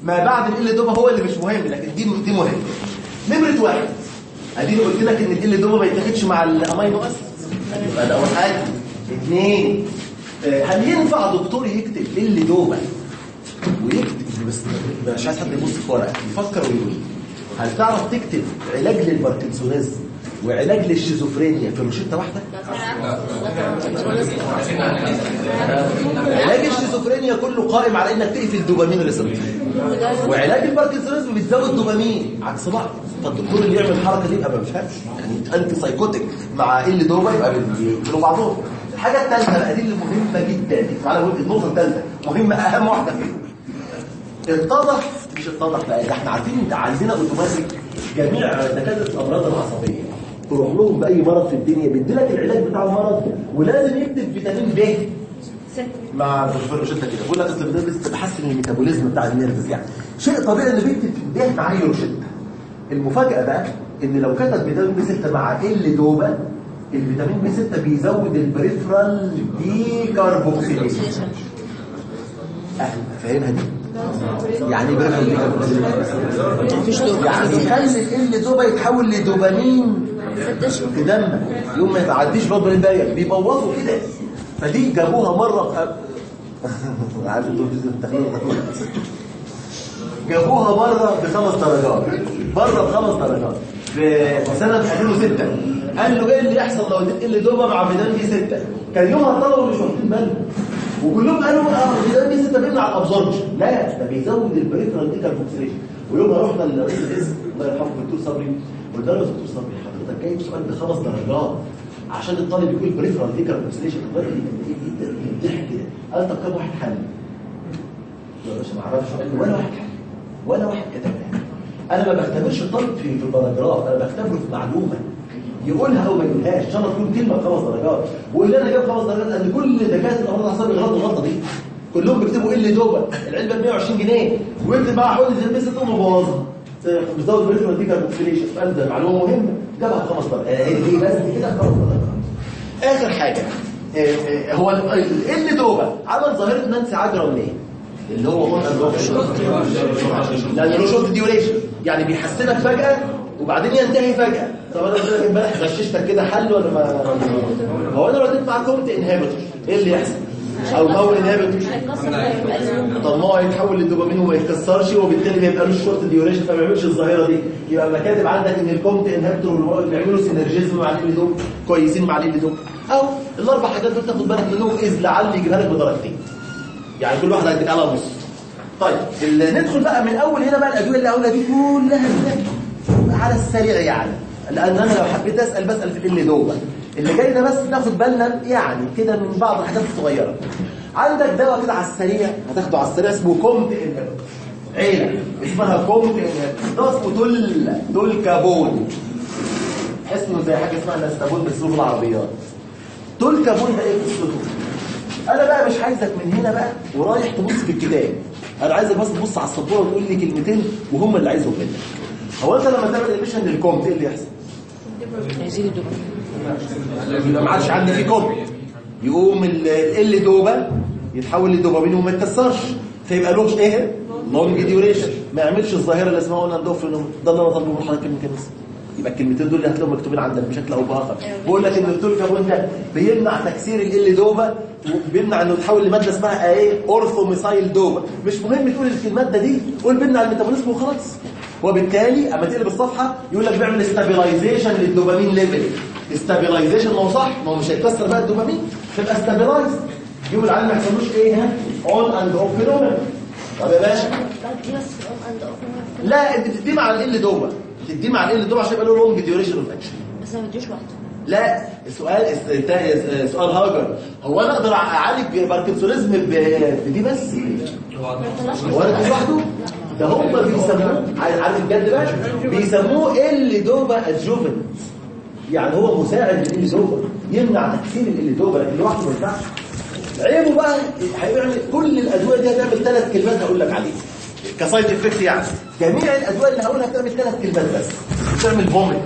ما بعد ال دوبا هو اللي مش مهم لكن دي دي مهم نمره واحد اديني قلت لك ان ال دوبا ما يتاخدش مع الامينو اسيد يبقى ده اول حاجه اثنين آه، هل ينفع دكتور يكتب ال دوبا ويكتب بس مش عايز حد يبص في ورقه يفكر ويقول هل تعرف تكتب علاج للباركنسونيزم وعلاج للشيزوفرينيا في روشته واحده؟ علاج الشيزوفرينيا كله قائم على انك تقفل دوبامين ريسبتور وعلاج الباركنسونيزم بتزود دوبامين عكس بعض فالدكتور اللي يعمل الحركه دي يبقى ما بيفهمش يعني انت سايكوتيك مع ال دوبا يبقى بيقتلوا بعضهم الحاجه الثالثه بقى دي اللي مهمه جدا تعالى نقول النقطه الثالثه مهمه اهم واحده فيهم اتضح مش اتضح بقى ده احنا عارفين انت عندنا اوتوماتيك جميع دكاتره الامراض العصبيه تروح لهم باي مرض في الدنيا بيدي لك العلاج بتاع المرض ولازم يكتب فيتامين ب مع الدكتور روشته كده بيقول لك اصل ده بحسن الميتابوليزم بتاع النيرفز يعني شيء طبيعي انه بيكتب ده مع اي روشته المفاجاه بقى ان لو كتب فيتامين بي 6 مع ال دوبا الفيتامين بي 6 بيزود البريفرال دي كاربوكسيليشن فاهمها دي يعني ايه بريفرال دي كاربوكسيليشن مفيش دوبا يعني يخلي ال دوبا يتحول لدوبامين في دمك يوم ما يتعديش بلاد برين بارير بيبوظوا كده فدي جابوها مره في عارف انتوا في التخيل جابوها مره بخمس درجات مره بخمس درجات في سنه 2006 قال له ايه اللي يحصل لو اديت اللي دوبا مع فيتامين بي 6 كان يومها الطلبه مش واخدين بالهم وكلهم قالوا اه فيتامين بي 6 بيمنع الابزوربشن لا ده بيزود البريفرال دي كاربوكسيليشن ويومها رحنا لرئيس القسم الله يرحمه الدكتور صبري قلت له يا دكتور صبري حضرتك جايب سؤال بخمس درجات عشان الطالب يقول بريفرال دي كاربوكسيليشن الراجل ضحك كده قال طب كم واحد حل؟ يا باشا ما اعرفش قال لي ولا واحد حل ولا واحد كتبها انا ما بختبرش الطالب في في الباراجراف انا بختبره في معلومه يقولها او ما يقولهاش ان شاء الله تكون كلمه بخمس درجات واللي انا جايب خمس درجات ان كل دكاتره الامراض العصبيه بيغلطوا الغلطه دي كلهم بيكتبوا ايه اللي دوبه العلبه ب 120 جنيه ويكتب بقى حوالي زي المسه تقوم مبوظها بتزود بريفرال دي كاربوكسيليشن قال ده معلومه مهمه جابها بخمس درجات آه، هي بس كده خمس درجات اخر حاجه آه، آه، هو ال- اللي دوبه عمل ظاهره نانسي عجرم ليه؟ اللي هو قلنا لان له شورت ديوريشن يعني بيحسنك فجاه وبعدين ينتهي فجاه طب انا قلت لك امبارح غششتك كده حل ولا ما هو انا لو اديت معاك كومت انهبيتور ايه اللي يحصل؟ او مول انهبيتور طب ما هو هيتحول للدوبامين وما يتكسرش وبالتالي ما يبقالوش شورت ديوريشن فما يعملش الظاهره دي يبقى لما كاتب عندك ان الكومت انهبيتور والمواد بيعملوا سينرجيزم مع اللي دول كويسين مع اللي دول او الاربع حاجات دول تاخد بالك منهم اذ لعل يجيبها لك بدرجتين يعني كل واحد هيديك على نص طيب ال- ندخل بقى من اول هنا بقى الادويه اللي هقولها دي كلها كده على السريع يعني لان انا لو حبيت اسال بسال في اللي دوبه اللي جاي ده بس ناخد بالنا يعني كده من بعض الحاجات الصغيره عندك دواء كده على السريع هتاخده على السريع اسمه كومت انهبيتور عيله اسمها كومت انهبيتور ده اسمه دول دول كابون اسمه زي حاجه اسمها نستابون بالسوق العربيات دول كابون ده ايه قصته انا بقى مش عايزك من هنا بقى ورايح تبص في الكتاب انا عايزك بس تبص على السبوره وتقول لي كلمتين وهم اللي عايزهم منك هو انت لما تعمل ادميشن للكومت ايه اللي يحصل هيزيد الدوبامين يبقى ما عادش عندي فيه كومت يقوم ال ال دوبا يتحول لدوبامين وما يتكسرش فيبقى له ايه لونج ديوريشن ما يعملش الظاهره اللي اسمها قلنا اندوفرين ده اللي انا طالبه من حضرتك الميكانيزم يبقى الكلمتين دول اللي هتلاقيهم مكتوبين عندك بشكل او باخر بقول لك ان التولكابون ده بيمنع تكسير ال دوبا وبيمنع انه يتحول لماده اسمها ايه اورثوميسايل دوبا مش مهم تقول الماده دي قول بيمنع الميتابوليزم وخلاص وبالتالي اما تقلب الصفحه يقول لك بيعمل استابيلايزيشن للدوبامين ليفل استابيلايزيشن ما هو صح ما هو مش هيكسر بقى الدوبامين تبقى استابيلايز يوم العالم ما يحصلوش ايه ها اون اند اوف فينومين طب يا باشا لا انت بتديه مع ال دوبا بتديه مع ال دوبا عشان يبقى له لونج ديوريشن اوف اكشن بس ما بديش لوحده لا السؤال انتهى سؤال هاجر هو انا اقدر اعالج باركنسونيزم ب- بدي بس هو انا بدي لوحده ده هم بيسموه عارف عارف الجد بقى بيسموه ال دوبا ادجوفنت يعني هو مساعد لل دوبا يمنع تكسير ال دوبا لكن لوحده ما ينفعش عيبه بقى هيعمل كل الادويه دي هتعمل ثلاث كلمات هقول لك عليها كسايد افكت يعني جميع الادويه اللي هقولها بتعمل ثلاث كلمات بس بتعمل فوميت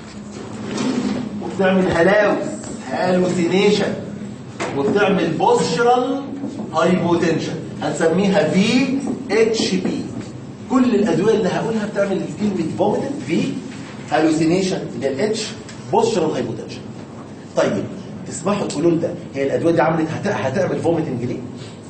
وبتعمل هلاوس هالوسينيشن وبتعمل بوسترال هايبوتنشن هنسميها في اتش بي كل الادويه اللي هقولها بتعمل كلمه فوميتنج في هالوسينيشن اللي هي الاتش بوسترال هايبوتنشن طيب تسمحوا تقولوا لي ده هي الادويه دي عملت هت- هتعمل فوميتنج ليه؟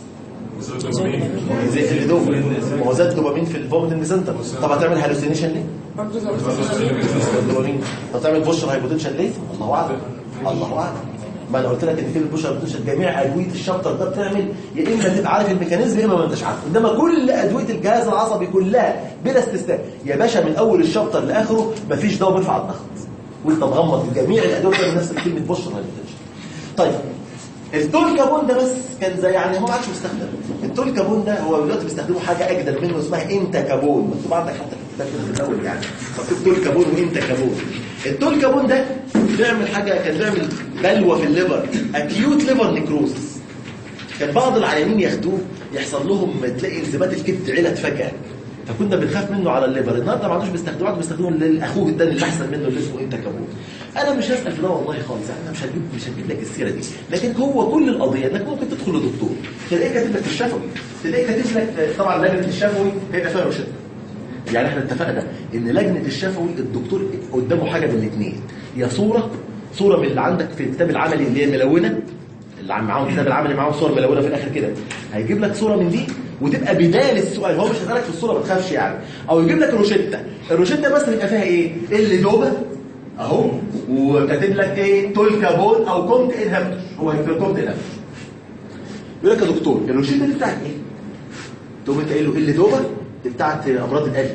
زي اللي دوب ما هو زاد دوبامين في الفوميتنج سنتر طب هتعمل هالوسينيشن ليه؟ برضه زي الدوبامين طب تعمل بوشر هايبوتنشن ليه؟ الله اعلم الله اعلم ما انا قلت لك ان في البوشر هايبوتنشن جميع ادويه الشابتر ده بتعمل يا اما تبقى عارف الميكانيزم يا اما ما انتش عارف انما كل ادويه الجهاز العصبي كلها بلا استثناء يا باشا من اول الشابتر لاخره مفيش دواء بيرفع الضغط وانت مغمض جميع الادويه بتعمل نفس كلمه بوشر هايبوتنشن طيب التول كابون ده بس كان زي يعني هو ما عادش مستخدم التول كابون ده هو دلوقتي بيستخدموا حاجه اجدد منه اسمها انت كابون مكتوب عندك حتى في الكتاب كده في الاول يعني مكتوب تول كابون وانت كابون التول كابون ده بيعمل حاجه كان بيعمل بلوى في الليفر اكيوت ليفر نيكروسس كان بعض العيانين ياخدوه يحصل لهم تلاقي التزامات الكبد علت فجاه فكنا بنخاف منه على الليفر النهارده ما عادوش بيستخدموه عادوا بيستخدموه لاخوه الثاني اللي احسن منه اللي اسمه انت كابون انا مش هسال في ده والله خالص يعني انا مش هجيب مش هجيب لك السيره دي لكن هو كل القضيه انك ممكن تدخل لدكتور تلاقيه كاتب لك في الشفوي تلاقيه كاتب لك طبعا لجنه الشفوي هيبقى فيها روشته يعني احنا اتفقنا ان لجنه الشفوي الدكتور قدامه حاجه من الاثنين يا صوره صوره من اللي عندك في الكتاب العملي اللي هي ملونه اللي عم- معاهم الكتاب العملي معاهم صور ملونه في الاخر كده هيجيب لك صوره من دي وتبقى بدايه السؤال هو مش هيسالك في الصوره ما تخافش يعني او يجيب لك روشته الروشته بس بيبقى فيها ايه اللي دوبه اهو وكاتب لك ايه تول كابون او كومت انهبتور هو هيكتب كومت انهبتور يقول لك يا دكتور الروشته دي بتاعت ايه تقوم انت قايل له اللي دوبه دي بتاعت امراض القلب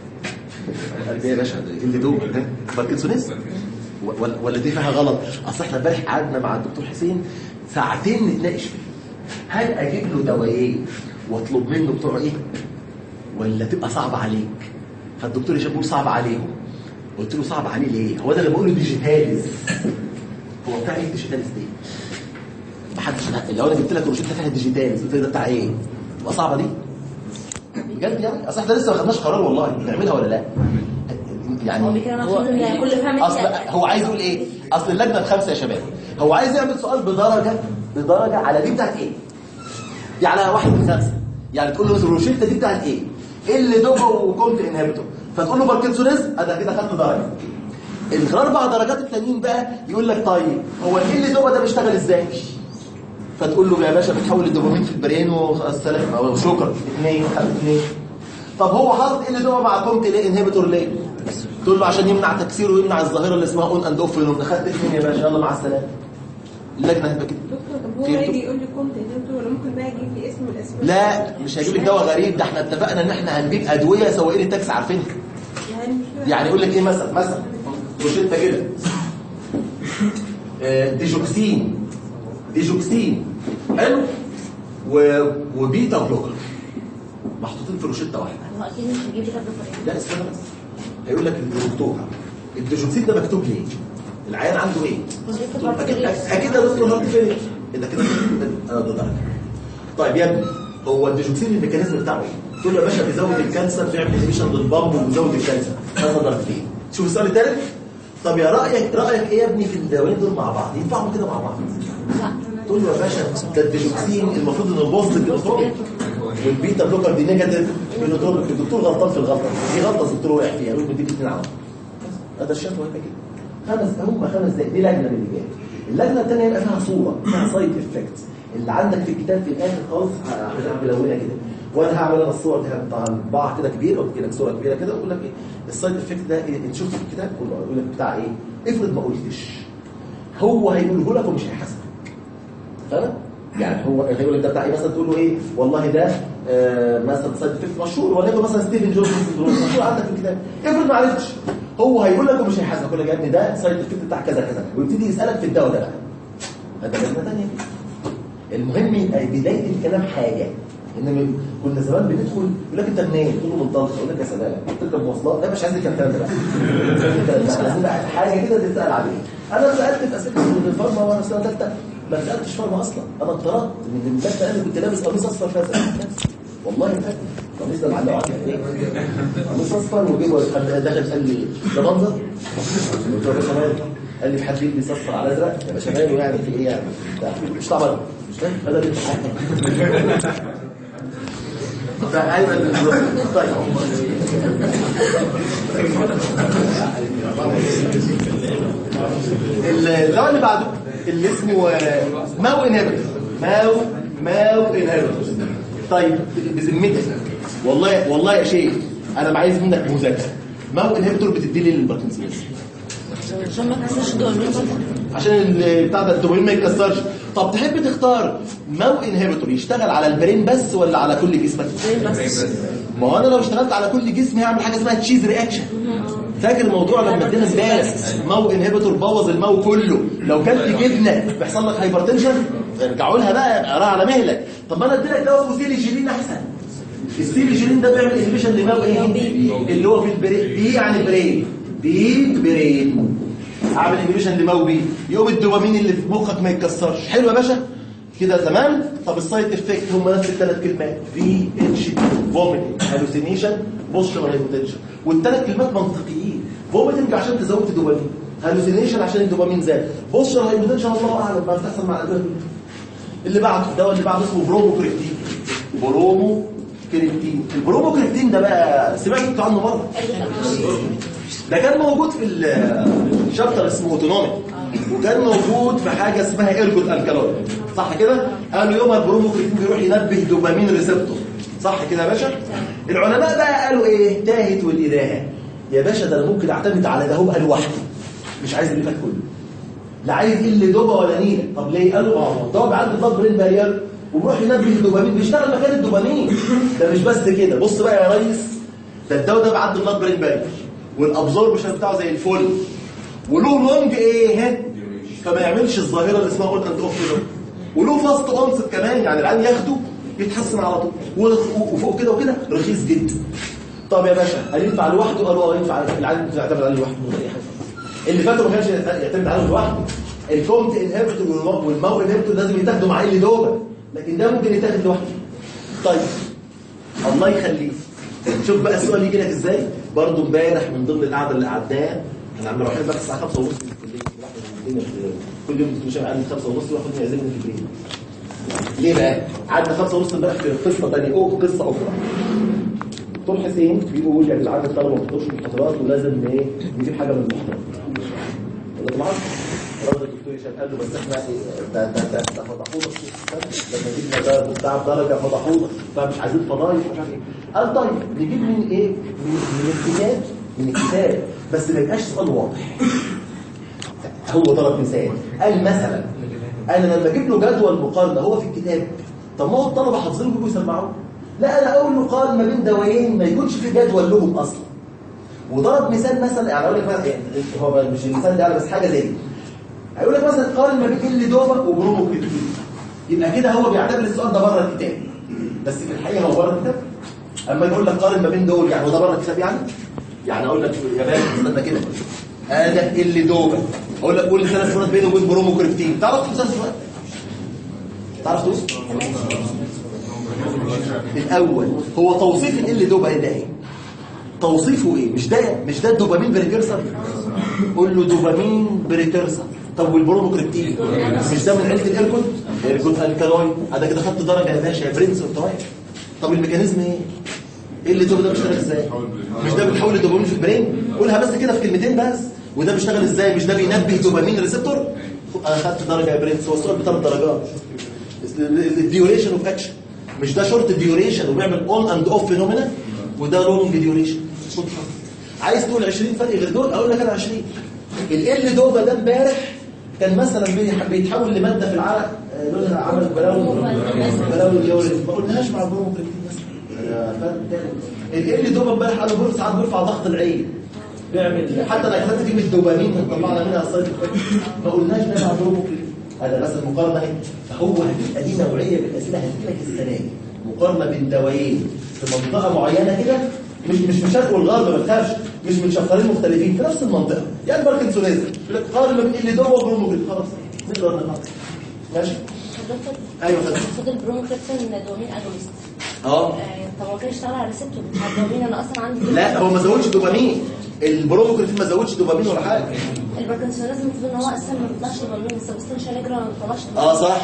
القلب ايه يا باشا اللي دوبه ده باركنسونيز ولا ولا دي فيها غلط اصل احنا امبارح قعدنا مع الدكتور حسين ساعتين نتناقش فيه هل اجيب له دوايين واطلب منه بتوع ايه ولا تبقى صعبه عليك فالدكتور هشام بيقول صعب عليهم قلت له صعب عليه ليه هو ده اللي بقوله ديجيتاليز هو بتاع ايه ديجيتاليز دي محدش لو انا جبت لك روشته فيها ديجيتاليز قلت لي ده بتاع ايه تبقى صعبه دي بجد يعني اصل احنا لسه ما خدناش قرار والله نعملها ولا لا هو يعني بيتكلم عشان يعني كل فهم اصل هو عايز يقول ايه اصل اللجنه الخمسه يا شباب هو عايز يعمل سؤال بدرجه بدرجه على دي بتاعت ايه دي على واحد من خمسه يعني تقول له مثلا الروشته دي بتاعت ايه ايه اللي دوبه وكومت انهبيتور فتقول له باركنسونيز انا كده خدت درجه الاربع درجات التانيين بقى يقول لك طيب هو ايه اللي دوبه ده بيشتغل ازاي فتقول له يا باشا بتحول الدوبامين في البرين والسلام او شكرا اثنين خمسة اثنين طب هو حاطط ايه اللي دوبه مع كومت ليه انهبيتور ليه تقول له عشان يمنع تكسيره ويمنع الظاهره اللي اسمها اون اند اوف فينوم خدت اثنين يا باشا يلا مع السلامه اللجنه هتبقى كده دكتور طب هو فهمتوا؟ يجي يقول لي كنت دكتور ولا ممكن بقى يجيب لي اسم من الاسماء لا مش هيجيب لك دواء غريب ده احنا اتفقنا ان احنا هنجيب ادويه سواقين التاكسي عارفينها يعني مش فاهم. يعني يقول لك ايه مثلا مثلا روشته كده آه، ديجوكسين ديجوكسين حلو و... وبيتا بلوكر محطوطين في روشته واحده هو اكيد مش هيجيب لي كده لا استنى بس هيقول لك الدكتور الديجوكسين ده مكتوب ليه العيان عنده ايه اكيد اكيد يا دكتور هارت فيلير ده كده اه ده درجه طيب يا ابني هو الديجوكسين الميكانيزم بتاعه ايه تقول له يا باشا بيزود الكانسر بيعمل انهبيشن للبامب وبيزود الكانسر هذا درجتين شوف السؤال الثالث طب يا رايك رايك ايه يا ابني في الدوايين دول مع بعض ينفعوا كده مع بعض لا تقول له يا باشا ده الديجوكسين المفروض ان البوزيتيف بينوتروبيك والبيتا بلوكر دي نيجاتيف بينوتروبيك الدكتور غلطان في الغلطه دي غلطه الدكتور وقع فيها يقول مديك اثنين عام هذا الشكل هيبقى كده خمس هم خمس دقايق دي لجنه من اللجان اللجنه الثانيه يبقى فيها صوره فيها سايد افكت اللي عندك في الكتاب في الاخر خالص هتبقى ملونه كده وانا هعمل انا الصور دي هطبعها كده كبير او لك صوره كبيره كده واقول لك ايه السايد افكت ده إيه؟ تشوف في الكتاب كله يقول لك بتاع ايه افرض ما قلتش هو هيقوله لك ومش هيحاسبك فاهم يعني هو هيقول لك ده بتاع ايه مثلا تقول له ايه والله ده آه مثلا سايد افكت مشهور وليكن مثلا ستيفن جونز سندروم مشهور عندك في الكتاب افرض ما عرفتش هو هيقول لك ومش هيحاسبك يقول لك يا ابني ده سايد افكت بتاع كذا كذا ويبتدي يسالك في الدواء ده بقى هذا لجنه ثانيه المهم يبقى بدايه الكلام حاجه انما كنا زمان بندخل يقول لك انت منين؟ تقول له من طنطا يقول لك يا سلام تركب مواصلات لا مش عايز كام ثلاثه بقى عايزين بقى حاجه كده تسال عليها انا سالت في اسئله الفارما وانا في سنه ثالثه ما سالتش فارما اصلا انا اضطربت من الثالثه انا كنت لابس قميص اصفر فازرق والله ما فاكر القميص ده معلق عليه قميص اصفر وجيبه داخل قال لي ده منظر قلت له يا باشا مالك قال لي في حد يلبس اصفر على ازرق يا باشا ماله يعني في ايه يعني بتاع. مش طبعا مش فاهم هذا الامتحان فايوه بالظبط طيب الدواء اللي بعده اللي اسمه آه، ماو انهبيتور ماو ماو انهبيتور طيب بذمتك والله والله يا شيخ انا ما عايز منك مذاكره ماو انهبيتور بتدي لي الباركنسونز عشان ما تكسرش دوامين عشان ال- بتاع ده الدوبامين ما يتكسرش طب تحب تختار ماو انهبيتور يشتغل على البرين بس ولا على كل جسمك بس ما هو انا لو اشتغلت على كل جسم هعمل حاجه اسمها تشيز رياكشن فاكر الموضوع لما ادينا امبارح ماو انهبيتور بوظ الماو كله لو كلت جبنه بيحصل لك هايبرتنشن ارجعوا لها بقى اقراها على مهلك طب ما انا اديلك دواء اسمه سيليجيلين احسن السيليجيلين ده بيعمل انهبيشن لماو ايه اللي هو في البرين بي يعني برين بي برين عامل انهبيشن لماو بي يقوم الدوبامين اللي في مخك ما يتكسرش حلو يا باشا كده تمام طب السايد افكت هم نفس الثلاث كلمات في اتش فوميتنج هالوسينيشن بوستر هايبوتنشن والثلاث كلمات منطقيين فوميتنج عشان تزود الدوبامين هالوسينيشن عشان الدوبامين زاد بوستر هايبوتنشن الله اعلم ما بتحصل مع الادويه اللي بعده الدواء اللي بعده اسمه بروموكريبتين بروموكريبتين البروموكريبتين ده بقى سمعتوا عنه مره ده كان موجود في الشابتر اسمه اوتونوميك وكان موجود في حاجه اسمها ايرجوت الكالويد صح كده قالوا يوم البروموكريتين بيروح ينبه دوبامين ريسبتور صح كده يا باشا العلماء بقى قالوا ايه تاهت والإلهة يا باشا ده انا ممكن اعتمد على ده هو لوحده مش عايز اللي فات كله لا عايز الا دوبا ولا نيله طب ليه قالوا اه ده بيعدي الضغط برين بارير وبيروح ينبه الدوبامين بيشتغل مكان الدوبامين ده مش بس كده بص بقى يا ريس ده الدواء ده بيعدي الضغط برين بارير والابزوربشن بتاعه زي الفل وله لونج ايه ها فما يعملش الظاهره اللي اسمها اون اند اوف ده وله فاست اونست كمان يعني العيان ياخده يتحسن على طول ورخ- وفوق كده وكده رخيص جدا طب يا باشا هل ينفع لوحده قالوا اه ينفع العيان يعتمد عليه لوحده من غير اي حاجه اللي فاتوا ما كانش يعتمد عليه لوحده الكومت انهبيتور والماو انهبيتور لازم يتاخدوا مع اللي دوبه لكن ده ممكن يتاخد لوحده طيب الله يخليك شوف بقى السؤال يجي لك ازاي برضه امبارح من ضمن القعده اللي قعدناها احنا عم رايحين بقى الساعه 5 ونص في الكليه واحد من كل يوم دكتور شامل قال لي 5 ونص واخد يعزمني في البيت ليه بقى؟ قعدنا 5 ونص امبارح في قصه ثانيه او قصه اخرى دكتور حسين بيقول يا جدعان الطلبه ما بتحضرش المحاضرات ولازم ايه نجيب حاجه من المحاضرات قلت له معاك الراجل الدكتور هشام قال له بس احنا إيه، ده ده ده ده فضحونا لما جبنا ده بتاع درجه فضحونا فمش عايزين فضايح مش عارف ايه قال طيب نجيب من ايه؟ من, من الكتاب من الكتاب بس ما يبقاش سؤال واضح هو ضرب مثال قال مثلا انا لما اجيب له جدول مقارنه هو في الكتاب طب ما هو الطلبه حافظينه بيجوا يسمعوه لا انا اقول له قارن ما بين دوايين ما يكونش في جدول لهم اصلا وضرب مثال مثلا يعني اقول لك مثلا يعني هو مش المثال ده يعني بس حاجه زي دي هيقول لك مثلا قارن ما بين اللي دوبا وبروموكريتين يبقى كده هو بيعتبر السؤال ده بره الكتاب بس في الحقيقه هو بره الكتاب اما يقول لك قارن ما بين دول يعني هو ده بره الكتاب يعني يعني اقول لك يا باشا استنى كده هذا اللي دوبا اقول لك قول لي ثلاث مرات بينه وبين بروموكريتين تعرف تحسن سؤال تعرف توصل الاول هو توصيف ال دوبا ده ايه توصيفه ايه مش ده مش ده الدوبامين بريكرسر قول له دوبامين بريكرسر طب والبروموكريبتين مش ده من عيله الالكول الالكول الكالويد هذا كده خدت درجه يا باشا يا برنس وانت واقف طب الميكانيزم ايه ايه اللي دوبا ده بيشتغل ازاي مش ده بيحول الدوبامين في البرين قولها بس كده في كلمتين بس وده بيشتغل ازاي مش ده بينبه دوبامين ريسبتور انا خدت درجه يا برنس هو السؤال بثلاث درجات الديوريشن اوف اكشن مش ده شورت ديوريشن وبيعمل اون اند اوف فينومينا وده لونج ديوريشن عايز تقول 20 فرق غير دول اقول لك انا 20 ال دوبا ده امبارح كان مثلا بيح- بيتحول لماده في العرق آه، لونها عمل بلاوي بلاوي اليورين ما قلناهاش مع البروموكريتين مثلا ال دوبا امبارح قالوا بيقول ساعات بيرفع ضغط العين بيعمل حتى انا كتبت كلمه دوبامين طلعنا منها السايد افكت ما قلناش ده مع البروموكريتين هذا بس المقارنه اهي فهو هتبقى دي نوعيه من الاسئله هتجيلك السنه دي مقارنه بين دوايين في منطقه معينه كده مش مش من الشرق والغرب ما تخافش مش من شفرين مختلفين في نفس المنطقه يعني باركنسونيزم يقول لك قارن ما بين اللي دوبا وبروموكريتين خلاص نقدر نقارن ماشي ايوه فندم المفروض البرونكريبتين دومين اجونست اه طب هو كان اشتغل على الريسبتور بتاع الدومين انا اصلا عندي لا هو ما زودش دوبامين البروموكريتين ما زودش دوبامين ولا حاجه الباركنسونيزم المفروض ان هو اصلا ما بيطلعش دوبامين السبستانشال نيجرا ما بيطلعش اه صح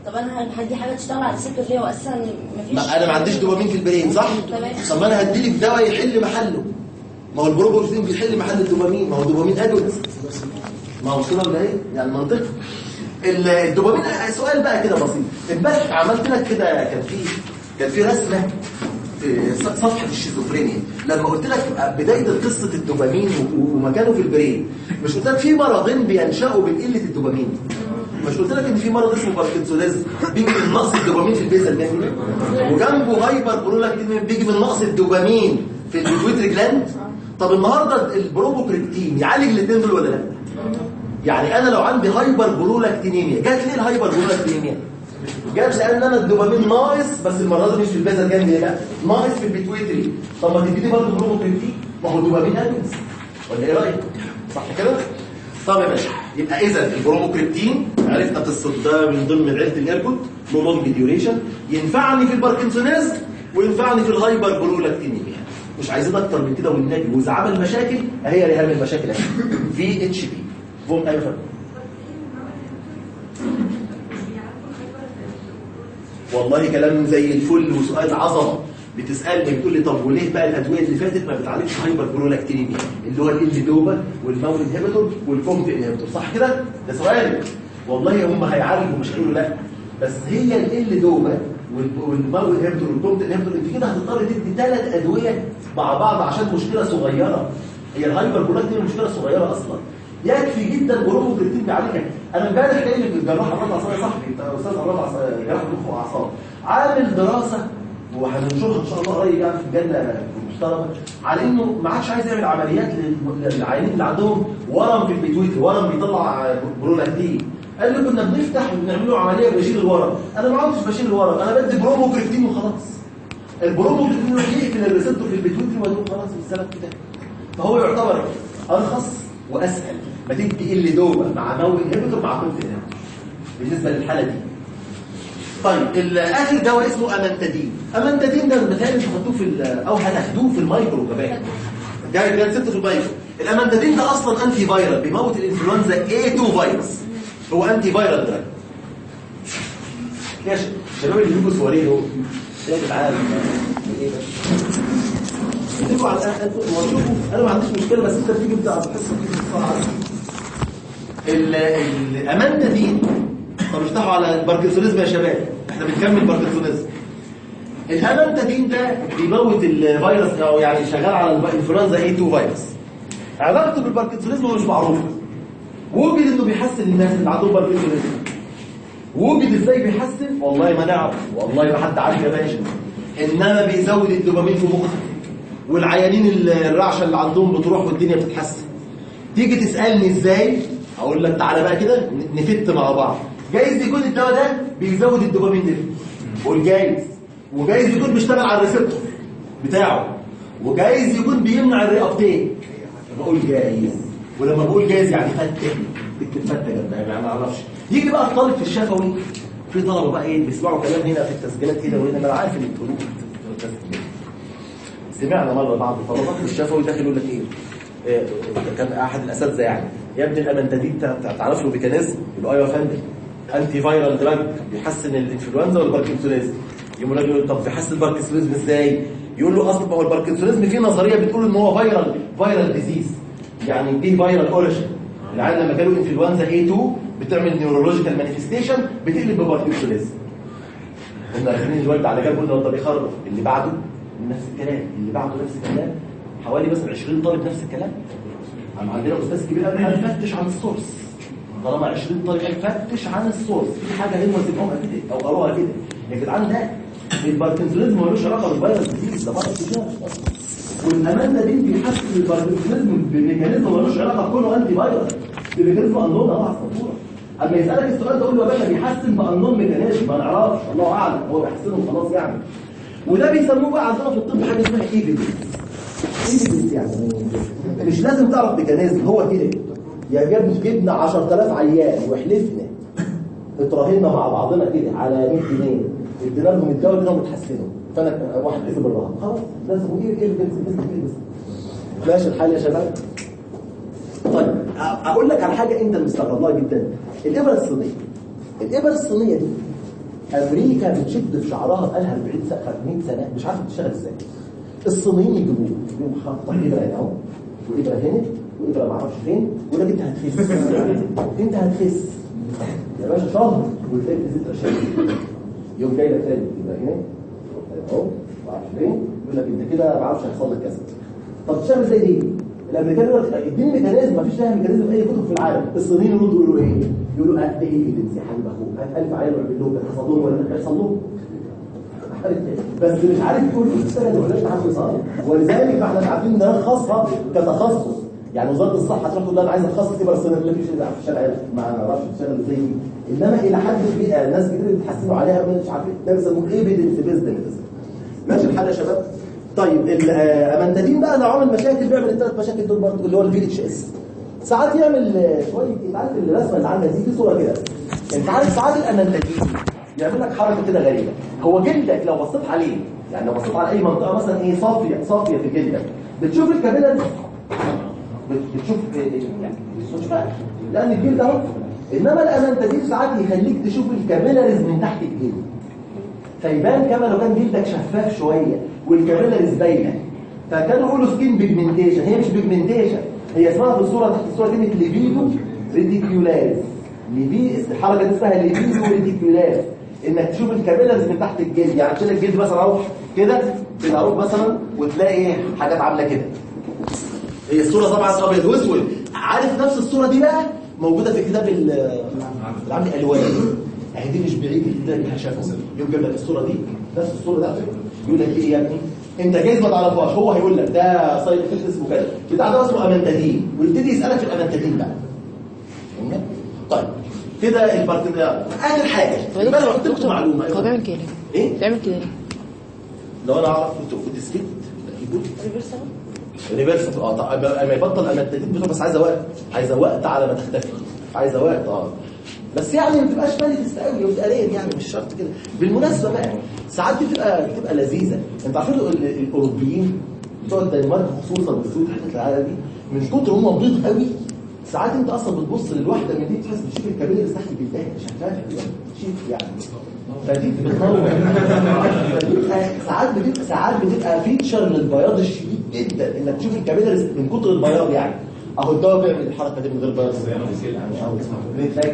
طب انا هدي حاجه تشتغل على الريسبتور ليه هو اساسا مفيش ما انا ما عنديش دوبامين في البرين صح تمام. طب ما انا هديلك دواء يحل محله ما هو البروبورتين بيحل محل الدوبامين ما هو الدوبامين اجونست ما هو وصلنا لده ايه يعني منطقي ال- الدوبامين سؤال بقى كده بسيط امبارح عملت لك كده كان في كان في رسمه في ص- صفحه الشيزوفرينيا لما قلت لك بدايه قصه الدوبامين و- ومكانه في البرين مش قلت لك في مرضين بينشأوا من قله الدوبامين مش قلت لك ان في مرض اسمه باركنسونيزم بيجي من نقص الدوبامين في البيزل جانجليا وجنبه هايبر برولاكتين بيجي من نقص الدوبامين في البيتويتري جلاند طب النهارده البروبوكريتين يعالج الاثنين دول ولا لا يعني انا لو عندي هايبر برولاكتينيميا جات ليه الهايبر برولاكتينيميا جات لان انا الدوبامين ناقص بس المره دي مش في البيزل جانجليا لا ناقص في البيتويتري طب ما تديني برضه بروبوكريتين ما هو الدوبامين اجنس ولا ايه رايك صح كده طب يا باشا يبقى اذا البروموكريبتين عرفنا قصه ده من ضمن عيله الايربوت له لونج ديوريشن ينفعني في الباركنسونيز وينفعني في الهايبر برولاكتينيميا مش عايزين اكتر من كده والنبي واذا عمل مشاكل اهي رهان المشاكل اهي في اتش بي فوم ايوه فندم. والله كلام زي الفل وسؤال عظمه بتسالني بتقول لي طب وليه بقى الادويه اللي فاتت ما بتعالجش هايبر برولاكتينيميا اللي هو ال دوبا والمول انهبيتور والكومت انهبيتور صح كده ده سؤال والله هم هيعالجوا مش هيقولوا لا بس هي ال دوبا والمول انهبيتور والكومت انهبيتور انت كده هتضطر تدي ثلاث ادويه مع بعض عشان مشكله صغيره هي الهايبر برولاكتينيميا مشكله صغيره اصلا يكفي جدا بروموكريتين بيعالجها انا امبارح جاي لك الجراح الرابع عصام صاحبي بتاع استاذ الرابع عصام جراح مخ واعصاب عامل دراسه وهننشرها ان شاء الله قريب يعني في الجنه المحترمه على انه ما عادش عايز يعمل عمليات لل- للعيانين اللي عندهم ورم في البيتويتري ورم بيطلع برولاكتين قال لي كنا بنفتح وبنعمل له عمليه بشيل الورم انا ما عدتش بشيل الورم انا بدي بروموكريتين وخلاص البروموكريتين يروح يقفل الريسبتور في البيتويتري ويقوم خلاص بالسلام كده فهو يعتبر ارخص واسهل ما تدي ال دوبا مع مول انهبيتور مع كونت انهبيتور بالنسبه للحاله دي طيب ال- اخر دواء اسمه امانتادين امانتادين ده متهيألي انتوا خدتوه في ال- او هتاخدوه في المايكرو كمان جاي جاي ست في المايكرو الامانتادين ده اصلا انتي فايرال بيموت الانفلونزا A2 فيروس هو انتي فايرال دراج يا ش- الشباب اللي بيجوا صورين دول ايه يا جدعان ايه ده تيجوا على الأقل وشوفوا انا ما عنديش مشكله بس انت بتيجي بتاع بتحس بصراحه ال- الامانتادين طب افتحوا على الباركنسونيزم يا شباب احنا بنكمل باركنسونيزم الامانتادين ده بيموت الفيروس او يعني شغال على الانفلونزا A2 فيروس علاقته بالباركنسونيزم هو مش معروفه وجد انه بيحسن الناس اللي عندهم باركنسونيزم وجد ازاي بيحسن والله ما نعرف والله ما حد عارف يا باشا انما بيزود الدوبامين في مخك والعيانين الرعشه اللي عندهم بتروح والدنيا بتتحسن تيجي تسالني ازاي اقول لك تعالى بقى كده نفت مع بعض جايز يكون الدواء ده بيزود الدوبامين ده قول جايز وجايز يكون بيشتغل على الريسبتور بتاعه وجايز يكون بيمنع الرئتين بقول جايز ولما بقول جايز يعني فتة تكتب فتة جنبها يعني ما اعرفش يجي بقى الطالب في الشفوي في طلبه بقى ايه بيسمعوا كلام هنا في التسجيلات هنا وهنا ما انا عارف ان القلوب سمعنا مره بعض الطلبه في الشفوي داخل يقول لك ايه إيه، كان احد الاساتذه يعني يا ابني الامانتادين تع- تعرف له ميكانيزم يقول له ايوه يا فندم انتي فايرال دراج بيحسن الانفلونزا والباركنسونيزم يقوم الراجل يقول طب بيحسن الباركنسونيزم ازاي يقول له اصلا ما هو الباركنسونيزم فيه نظريه بتقول ان هو فايرال فايرال ديزيز يعني دي فايرال اوريجن العيال لما جاله انفلونزا A2 بتعمل نيورولوجيكال مانيفستيشن بتقلب بباركنسونيزم كنا راكنين الوالد على جنب قلنا ده بيخرف اللي بعده نفس الكلام اللي بعده نفس الكلام حوالي مثلا 20 طالب نفس الكلام عم عندنا استاذ كبير قال هنفتش عن السورس طالما 20 طالب هنفتش عن السورس في حاجه هم سمعوها كده او قروها كده يا جدعان ده الباركنسونيزم ملوش علاقه بالفيروس ديزيز ده مرض تجاري اصلا والامانه دي بيحسن الباركنسونيزم بميكانيزم ملوش علاقه بكونه انتي فيروس بميكانيزم انون اهو على السطوره اما يسالك السؤال ده قول له يا باشا بيحسن بانون ميكانيزم ما نعرفش الله اعلم هو بيحسنه وخلاص يعني وده بيسموه بقى عندنا في الطب حاجه اسمها ايفيدنس ايفيدنس يعني مش لازم تعرف ميكانيزم هو كده يا جبنا جبنا 10000 عيان وحلفنا اتراهنا مع بعضنا كده على 100 جنيه ادينا لهم الدواء كده وتحسنوا فانا واحد كسب الرهان خلاص لازم ايه ايفيدنس ايفيدنس ماشي الحال يا شباب طيب أ- اقول لك على حاجه انت مستغرب لها جدا الابره الصينيه الابره الصينيه دي امريكا بتشد في شعرها بقالها 40 سنه 100 سنه مش عارفه تشتغل ازاي الصينيين يجيبوه يقوم حاطط ابره هنا اهو وابره هنا وابره ما اعرفش فين ويقول لك انت هتخس انت هتخس يا باشا شهر وتلاقي نزلت رشاق يوم جاي لك تاني يبقى هنا اهو ما اعرفش فين يقول لك انت كده ما اعرفش هيحصل لك كذا طب تشتغل ازاي دي؟ الامريكان يقول لك اديني ميكانيزم ما فيش لها ميكانيزم في اي كتب في العالم الصينيين يردوا يقولوا ايه؟ يقولوا اه ده ايفيدنس يا حبيب اخوك هات 1000 عيل ويعمل لهم كان حصل لهم ولا مش هيحصل لهم بس مش عارف يقول اشتغل ولا مش عارف يصاب ولذلك فاحنا مش عارفين نرخصها كتخصص يعني وزاره الصحه تروح تقول لها انا عايز اتخصص يبقى الصينيه تقول لك مش في الشارع ما اعرفش تشتغل ازاي دي انما الى حد كبير ناس كتير بيتحسنوا عليها مش عارفين ده بيسموه ايفيدنس بيزد ماشي الحال يا شباب طيب الامانتادين بقى لو عمل مشاكل بيعمل الثلاث مشاكل دول برضه اللي هو الفي اتش اس ساعات يعمل آه، شويه انت عارف الرسمه اللي عندك دي في صوره كده انت عارف ساعات الامانتادين يعمل لك حركه كده غريبه هو جلدك لو بصيت عليه يعني لو بصيت على اي منطقه مثلا ايه صافيه صافيه في جلدك بتشوف الكابيلا دي بت- بتشوف آه، يعني بتشوفها لان الجلد اهو انما الامانتادين ساعات يخليك تشوف الكابيلاريز من تحت الجلد فيبان كما لو كان جلدك شفاف شويه والكابيلاريز باينه فكانوا يقولوا سكين بيجمنتيشن هي مش بيجمنتيشن هي اسمها في الصوره تحت الصوره كلمه ليبيدو ريديكيولاز ليبي الحركه دي اسمها ليبيدو ريديكيولاز انك تشوف الكابيلاريز من تحت الجلد يعني تشيل الجلد مثلا اهو كده كده اهو مثلا وتلاقي حاجات عامله كده هي الصورة طبعا ابيض واسود عارف نفس الصورة دي بقى موجودة في كتاب ال- العم الالوان اهي دي مش بعيد جدا انها شافها يوم جاب لك الصورة دي نفس الصورة ده يقول لك ايه يا ابني انت جايز ما تعرفهاش هو هيقول لك ده سايد افكت اسمه كده بتاع ده اسمه امانتادين ويبتدي يسالك في الامانتادين بقى فهمنا؟ طيب كده البارتنير اخر حاجه هو يبقى انا دكتور قلت لكم دكتور معلومه هو بيعمل كده ليه؟ ايه بيعمل كده ليه؟ لو انا اعرف كنت كنت سكت يقول ريفرسال ريفرس اه طب ما يبطل امانتادين بتوع بس عايزه وقت عايزه وقت على ما تختفي عايزه وقت اه بس يعني ما تبقاش مانيفست قوي وتبقى رير يعني مش شرط كده بالمناسبه بقى ساعات دي بتبقى بتبقى لذيذه انت عارفين ال- ال- الاوروبيين بتوع الدنمارك خصوصا والسود حته العالم دي من كتر هم بيض قوي ساعات انت اصلا بتبص للواحده من دي تحس بتشوف الكبير اللي تحت جلدها شكلها شيك يعني فدي بتنور فبتبقى ساعات بتبقى ساعات بتبقى فيتشر للبياض الشديد جدا انك تشوف الكابيلاريز من كتر البياض يعني اهو الدواء بيعمل الحركه دي من غير بياض يعني أهو بتلاقي-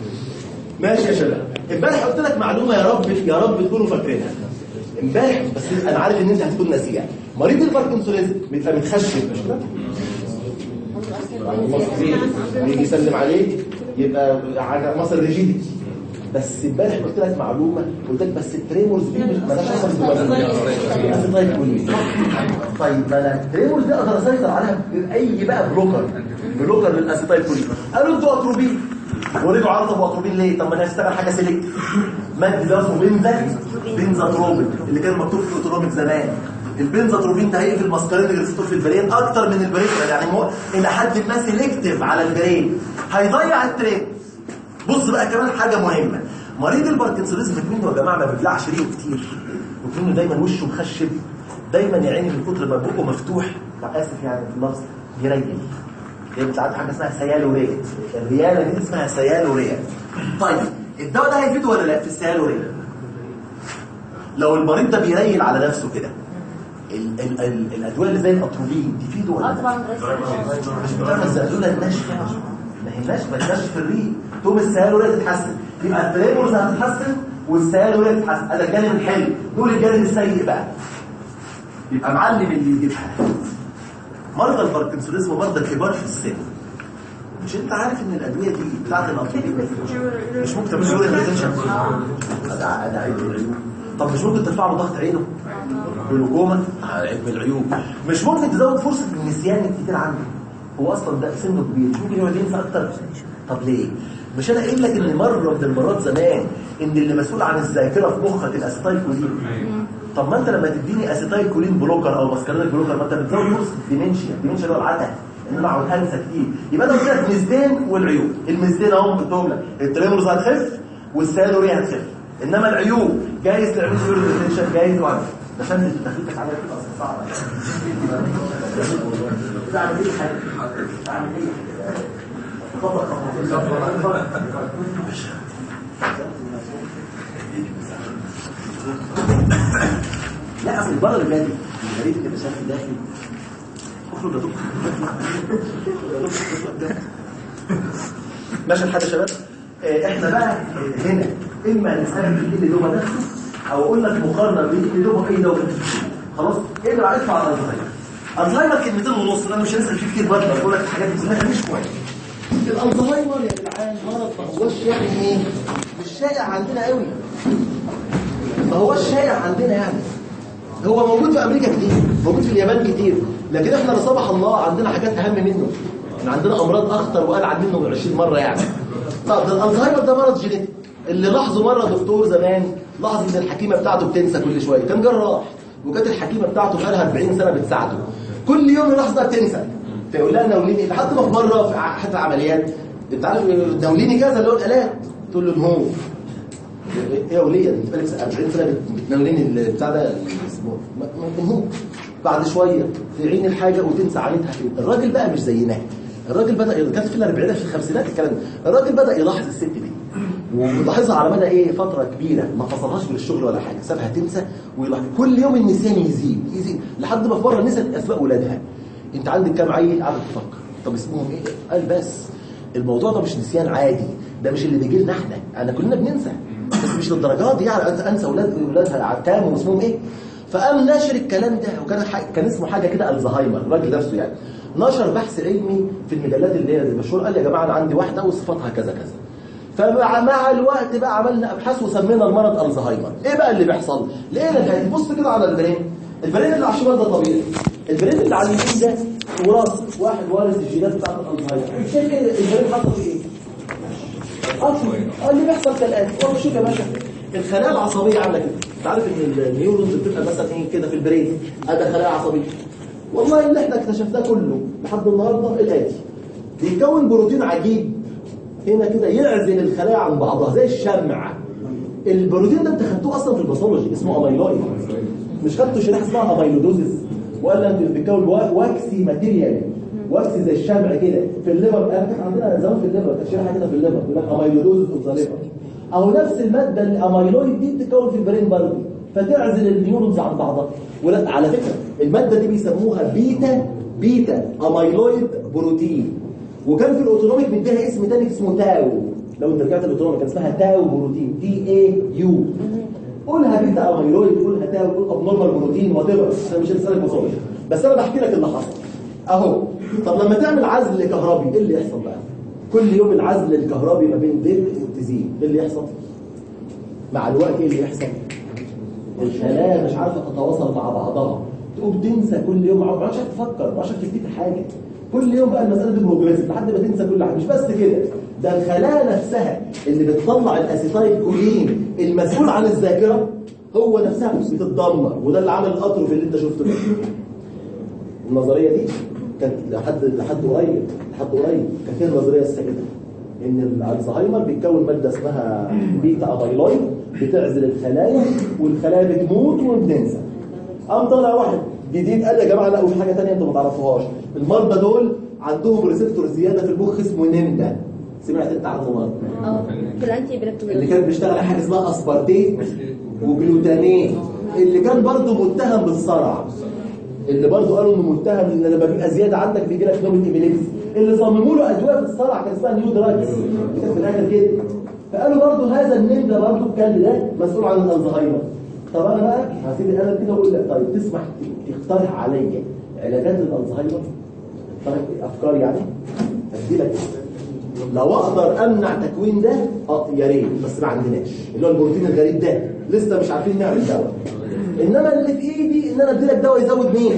ماشي يا شباب امبارح قلت لك معلومه يا رب يا رب تكونوا فاكرينها امبارح بس انا عارف ان انت هتكون ناسيها مريض الباركنسونيزم بيبقى متخشب مش كده يجي يسلم عليك يبقى حاجه مصر ريجيديتي بس امبارح قلت لك معلومه قلت لك بس التريمورز دي مش مالهاش اثر بالبلد طيب قول لي طيب ما انا التريمورز دي اقدر اسيطر عليها باي بقى بلوكر بلوكر للاسيتايل كولين قالوا انتوا اتروبين ورجعوا عرضوا ابو اتروبين ليه طب ما انا هشتغل حاجه سيلكت ماده ده اسمه بنزا بنزاتروبين اللي كان مكتوب في الاوتونوميك زمان البنزاتروبين ده هيقفل مسكرين الريسبتور في البرين اكتر من البرين يعني هو الى حد ما سيلكتيف على البرين هيضيع التريد بص بقى كمان حاجه مهمه مريض الباركنسونيزم منه يا جماعه ما بيبلعش ريقه كتير ومنه دايما وشه مخشب دايما يا عيني من كتر ما بقه مفتوح مع اسف يعني في اللفظ بيريل هي بتاعت حاجه اسمها سيالوريا الرياله دي اسمها سيالوريا طيب الدواء ده هيفيده ولا لا في السيالوريا لو المريض ده بيريل على نفسه كده ال ال ال الادويه اللي زي الاتروبين تفيده ولا اه لا؟ طبعا مش بتعمل الزقلوله الناشفه ما هي ناشفه تنشف الريق تقوم السيالوريا تتحسن يبقى التريمورز هتتحسن والسيالوريا تتحسن هذا الجانب الحلو دول الجانب السيء بقى يبقى معلم اللي يجيبها مرضى الباركنسونيزم ومرضى الكبار في السن مش انت عارف ان الادويه دي بتاعت الاتروبين مش ممكن تعمل له ريتنشن ده ده عيب العيوب طب مش ممكن ترفع له ضغط عينه جلوكوما عيب العيوب مش ممكن تزود فرصه النسيان الكتير عنده هو اصلا ده سنه كبير مش ممكن يقعد ينسى اكتر طب ليه مش انا قايل لك ان مره من المرات زمان ان اللي مسؤول عن الذاكره في مخك الاسيتايل كولين طب ما انت لما تديني اسيتايل كولين بلوكر او ماسكارينيك بلوكر ما انت بتزود فرصه الديمنشيا الديمنشيا اللي هو العته ان انا اقعد انسى كتير يبقى انا قلت لك ميزتين والعيوب الميزتين اهم قلتهم لك التريمورز هتخف والسالوري هتخف انما العيوب جايز تعمل لي يورين ريتنشن جايز وعد ده فن تخليك عليها كده اصلا صعبه تعمل ايه حاجه تعمل ايه خطأ خطأ لا اصل المره اللي فاتت الغريب اللي شاف داخل اخرج يا دكتور ماشي الحاجه يا شباب آه، احنا بقى آه، هنا اما نسالك في اللي دوبه نفسه او اقول لك مقارنه بين اللي دوبه ايه دوبه خلاص ايه اللي عرفته على الزهايمر الزهايمر كلمتين ونص انا مش هنسال فيه كتير برضه بقول لك الحاجات دي كلها مش كويس الالزهايمر يا جدعان مرض ما هوش يعني ايه مش شائع عندنا قوي ما هوش شائع عندنا يعني هو موجود في امريكا كتير موجود في اليابان كتير لكن احنا لا سمح الله عندنا حاجات اهم منه احنا عندنا امراض اخطر وقال منه 20 مره يعني طب ده الالزهايمر ده مرض جينيتي اللي لاحظه مره دكتور زمان لاحظ ان الحكيمه بتاعته بتنسى كل شويه كان جراح وكانت الحكيمه بتاعته بقالها 40 سنه بتساعده كل يوم يلاحظها بتنسى فيقول لها ناوليني لحد ما في مره في ع- حتى عمليات انت عارف ناوليني كذا اللي هو الالات تقول له نهو ايه يا وليه انت بقالك 40 سنه بت- بتناوليني البتاع ده اسمه م- منهوك بعد شويه تعين الحاجه وتنسى عينتها كده الراجل بقى مش زينا الراجل بدا كانت في الاربعينات في الخمسينات الكلام ده الراجل بدا يلاحظ الست دي ولاحظها على مدى ايه فتره كبيره ما فصلهاش من الشغل ولا حاجه سابها تنسى ويلاحظ كل يوم النسيان يزيد يزيد لحد ما في مره نسيت اسماء اولادها انت عندك كام عيل قعدت تفكر طب اسمهم ايه قال بس الموضوع ده مش نسيان عادي ده مش اللي بيجي لنا احنا انا كلنا بننسى بس مش للدرجات دي يعني أنت انسى اولاد اولادها كام واسمهم ايه فقام ناشر الكلام ده وكان ح- كان اسمه حاجه كده الزهايمر الراجل نفسه يعني نشر بحث علمي في المجلات اللي هي المشهوره قال يا جماعه انا عندي واحده وصفاتها كذا كذا فمع مع الوقت بقى عملنا ابحاث وسمينا المرض الزهايمر ايه بقى اللي بيحصل لقينا كده بص كده على البرين البرين اللي على الشمال ده طبيعي البرين اللي على اليمين ده وراث واحد وارث الجينات بتاعت الزهايمر شايف كده البرين حصل فيه ايه اصلا اللي بيحصل كالاتي هو شوف يا باشا الخلايا العصبيه عامله كده انت عارف ان النيورونز بتبقى مثلا ايه كده في البرين ادي خلايا عصبيه والله اللي احنا اكتشفناه كله لحد النهارده الاتي بيكون بروتين عجيب هنا كده يعزل الخلايا عن بعضها زي الشمع البروتين ده انت خدتوه اصلا في الباثولوجي اسمه اميلويد مش خدتوا شريحه اسمها اميلودوزيس ولا انت بتكون وا- واكسي ماتيريال واكسي زي الشمع كده في الليفر انا كانت عندنا زمان في الليفر كانت شريحه كده في الليفر يقول لك اميلودوزيس اوف ذا ليفر اهو نفس الماده الاميلويد دي بتتكون في البرين برضه فتعزل النيورونز عن بعضها ولا على فكره الماده دي بيسموها بيتا بيتا اميلويد بروتين وكان في الاوتونوميك مديها اسم تاني اسمه تاو لو انت رجعت الاوتونوميك كان اسمها تاو بروتين تي اي يو قولها بيتا اميلويد قولها تاو قول ابنورمال بروتين وات ايفر انا مش هسالك مصادر بس انا بحكي لك اللي حصل اهو طب لما تعمل عزل كهربي ايه اللي يحصل بقى كل يوم العزل الكهربي ما بين دل وتزيد ايه اللي يحصل مع الوقت ايه اللي يحصل الخلايا مش عارفه تتواصل مع بعضها تقوم تنسى كل يوم ما عادش تفكر ما عادش تفتكر حاجه كل يوم بقى المساله دي بروجريسيف لحد ما تنسى كل حاجه مش بس كده ده الخلايا نفسها اللي بتطلع الاسيتايل كولين المسؤول عن الذاكره هو نفسها بتتدمر وده اللي عمل الاطرف اللي انت شفته ده النظريه دي كانت لحد لحد قريب لحد قريب كانت هي النظريه السائده ان الزهايمر بيتكون ماده اسمها بيتا اميلويد بتعزل الخلايا والخلايا بتموت وبتنسى قام طلع واحد جديد قال يا جماعه لا وفي حاجه ثانيه انتوا ما تعرفوهاش المرضى دول عندهم ريسبتور زياده في المخ اسمه نمدا سمعت انت عنه مره اه في الانتي اللي بلاكتومين كان بيشتغل على حاجه اسمها اسبارتيت وجلوتامين اللي كان برضه متهم بالصرع اللي برضه قالوا انه متهم ان لما بيبقى زياده عندك بيجي لك نوبه ايبيليبسي اللي صمموا له ادويه في الصرع كان اسمها نيو دراجز اللي كانت في الاخر كده فقالوا برضه هذا النيم ده برضه كان ده مسؤول عن الزهايمر طب انا بقى هسيب القلم كده واقول لك طيب تسمح تقترح عليا علاجات للالزهايمر طيب افكار يعني ادي لك لو اقدر امنع تكوين ده اه يا ريت بس ما عندناش اللي هو البروتين الغريب ده لسه مش عارفين نعمل دواء انما اللي في ايدي ان انا ادي لك دواء يزود مين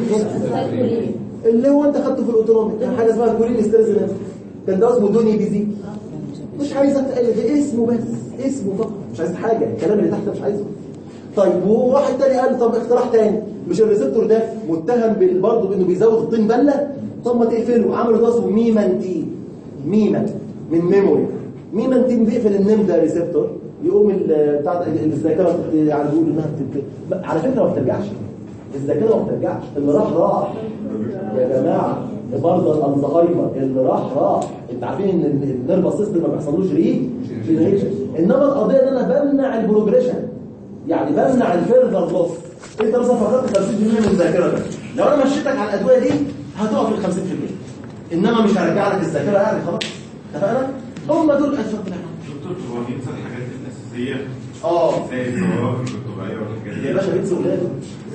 اللي هو انت خدته في الاوتونوميك كان حاجه اسمها كولين ستريزن كان ده اسمه دوني بيزي مش عايز اتقل ده اسمه بس اسمه فقط مش عايز حاجه الكلام اللي تحت مش عايزه طيب وواحد تاني قال طب اقتراح تاني مش الريسبتور ده متهم بال- برضه بانه بيزود الطين بله طب ما تقفله عملوا ده اسمه ميمانتين ميمن من ميموري ميمانتين بيقفل النيم ده ريسبتور يقوم ال- بتاع ده- الذاكره بت- يعني بيقول انها بت- على فكره ما بترجعش الذاكره ما بترجعش اللي راح راح يا جماعه مرضى الزهايمر اللي راح راح انت عارفين ان النيرفس سيستم ما بيحصلوش ري انما القضيه ان انا بمنع البروجريشن يعني بمنع الفيرذر لوس انت مثلا فقدت 50% من ذاكرتك لو انا مشيتك على الادويه دي هتقع في ال 50% انما مش هرجع لك الذاكره يعني خلاص اتفقنا هم دول اتفضل دكتور هو بينسى الحاجات الأساسية اه زي الظواهر الطبيعية والحاجات دي يا باشا بيتزا ولاده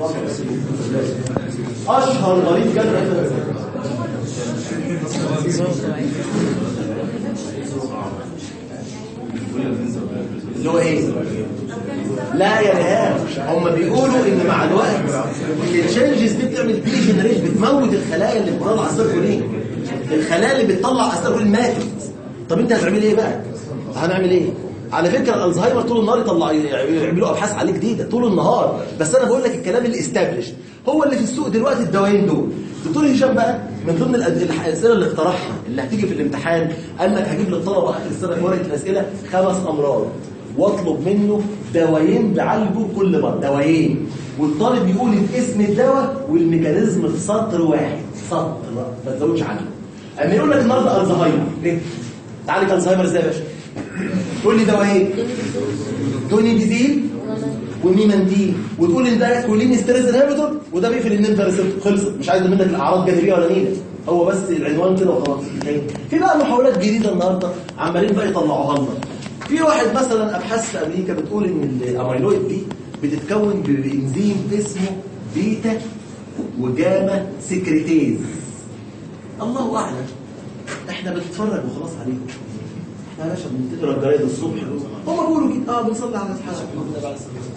اشهر مريض جلد اللي هو ايه لا يا ريهام هم بيقولوا ان مع الوقت التشنجز دي بتعمل دي جنريشن بتموت الخلايا اللي بتطلع اسيركولين الخلايا اللي بتطلع اسيركولين ماتت طب انت هتعمل ايه بقى هنعمل ايه على فكره الزهايمر طول النهار يطلع يعملوا ابحاث عليه جديده طول النهار بس انا بقول لك الكلام اللي استابلش هو اللي في السوق دلوقتي الدوايين دول دكتور هشام بقى من ضمن الأد- الاسئله اللي اقترحها اللي هتيجي في الامتحان قال لك هجيب للطلبه اخر السنه في ورقه الاسئله خمس امراض واطلب منه دوايين بعالجه كل مره دوايين والطالب يقول اسم الدواء والميكانيزم في سطر واحد سطر ما تزودش عنه اما يقول لك النهارده الزهايمر ليه تعالج الزهايمر ازاي يا باشا تقول لي دوايين دونيديزيل وميماندين وتقول ان ده كولين ستريس انهبيتور وده بيقفل النمبر ريسبتور خلصت مش عايز منك الاعراض جانبيه ولا نيله هو بس العنوان كده وخلاص في بقى محاولات جديده النهارده عمالين بقى يطلعوها لنا في واحد مثلا ابحاث في امريكا بتقول ان الاميلويد دي بتتكون بانزيم اسمه بيتا وجاما سكريتيز الله اعلم احنا بنتفرج وخلاص عليهم احنا يا باشا بنقرا الجرايد الصبح هم بيقولوا كده اه بنصلي على اصحاب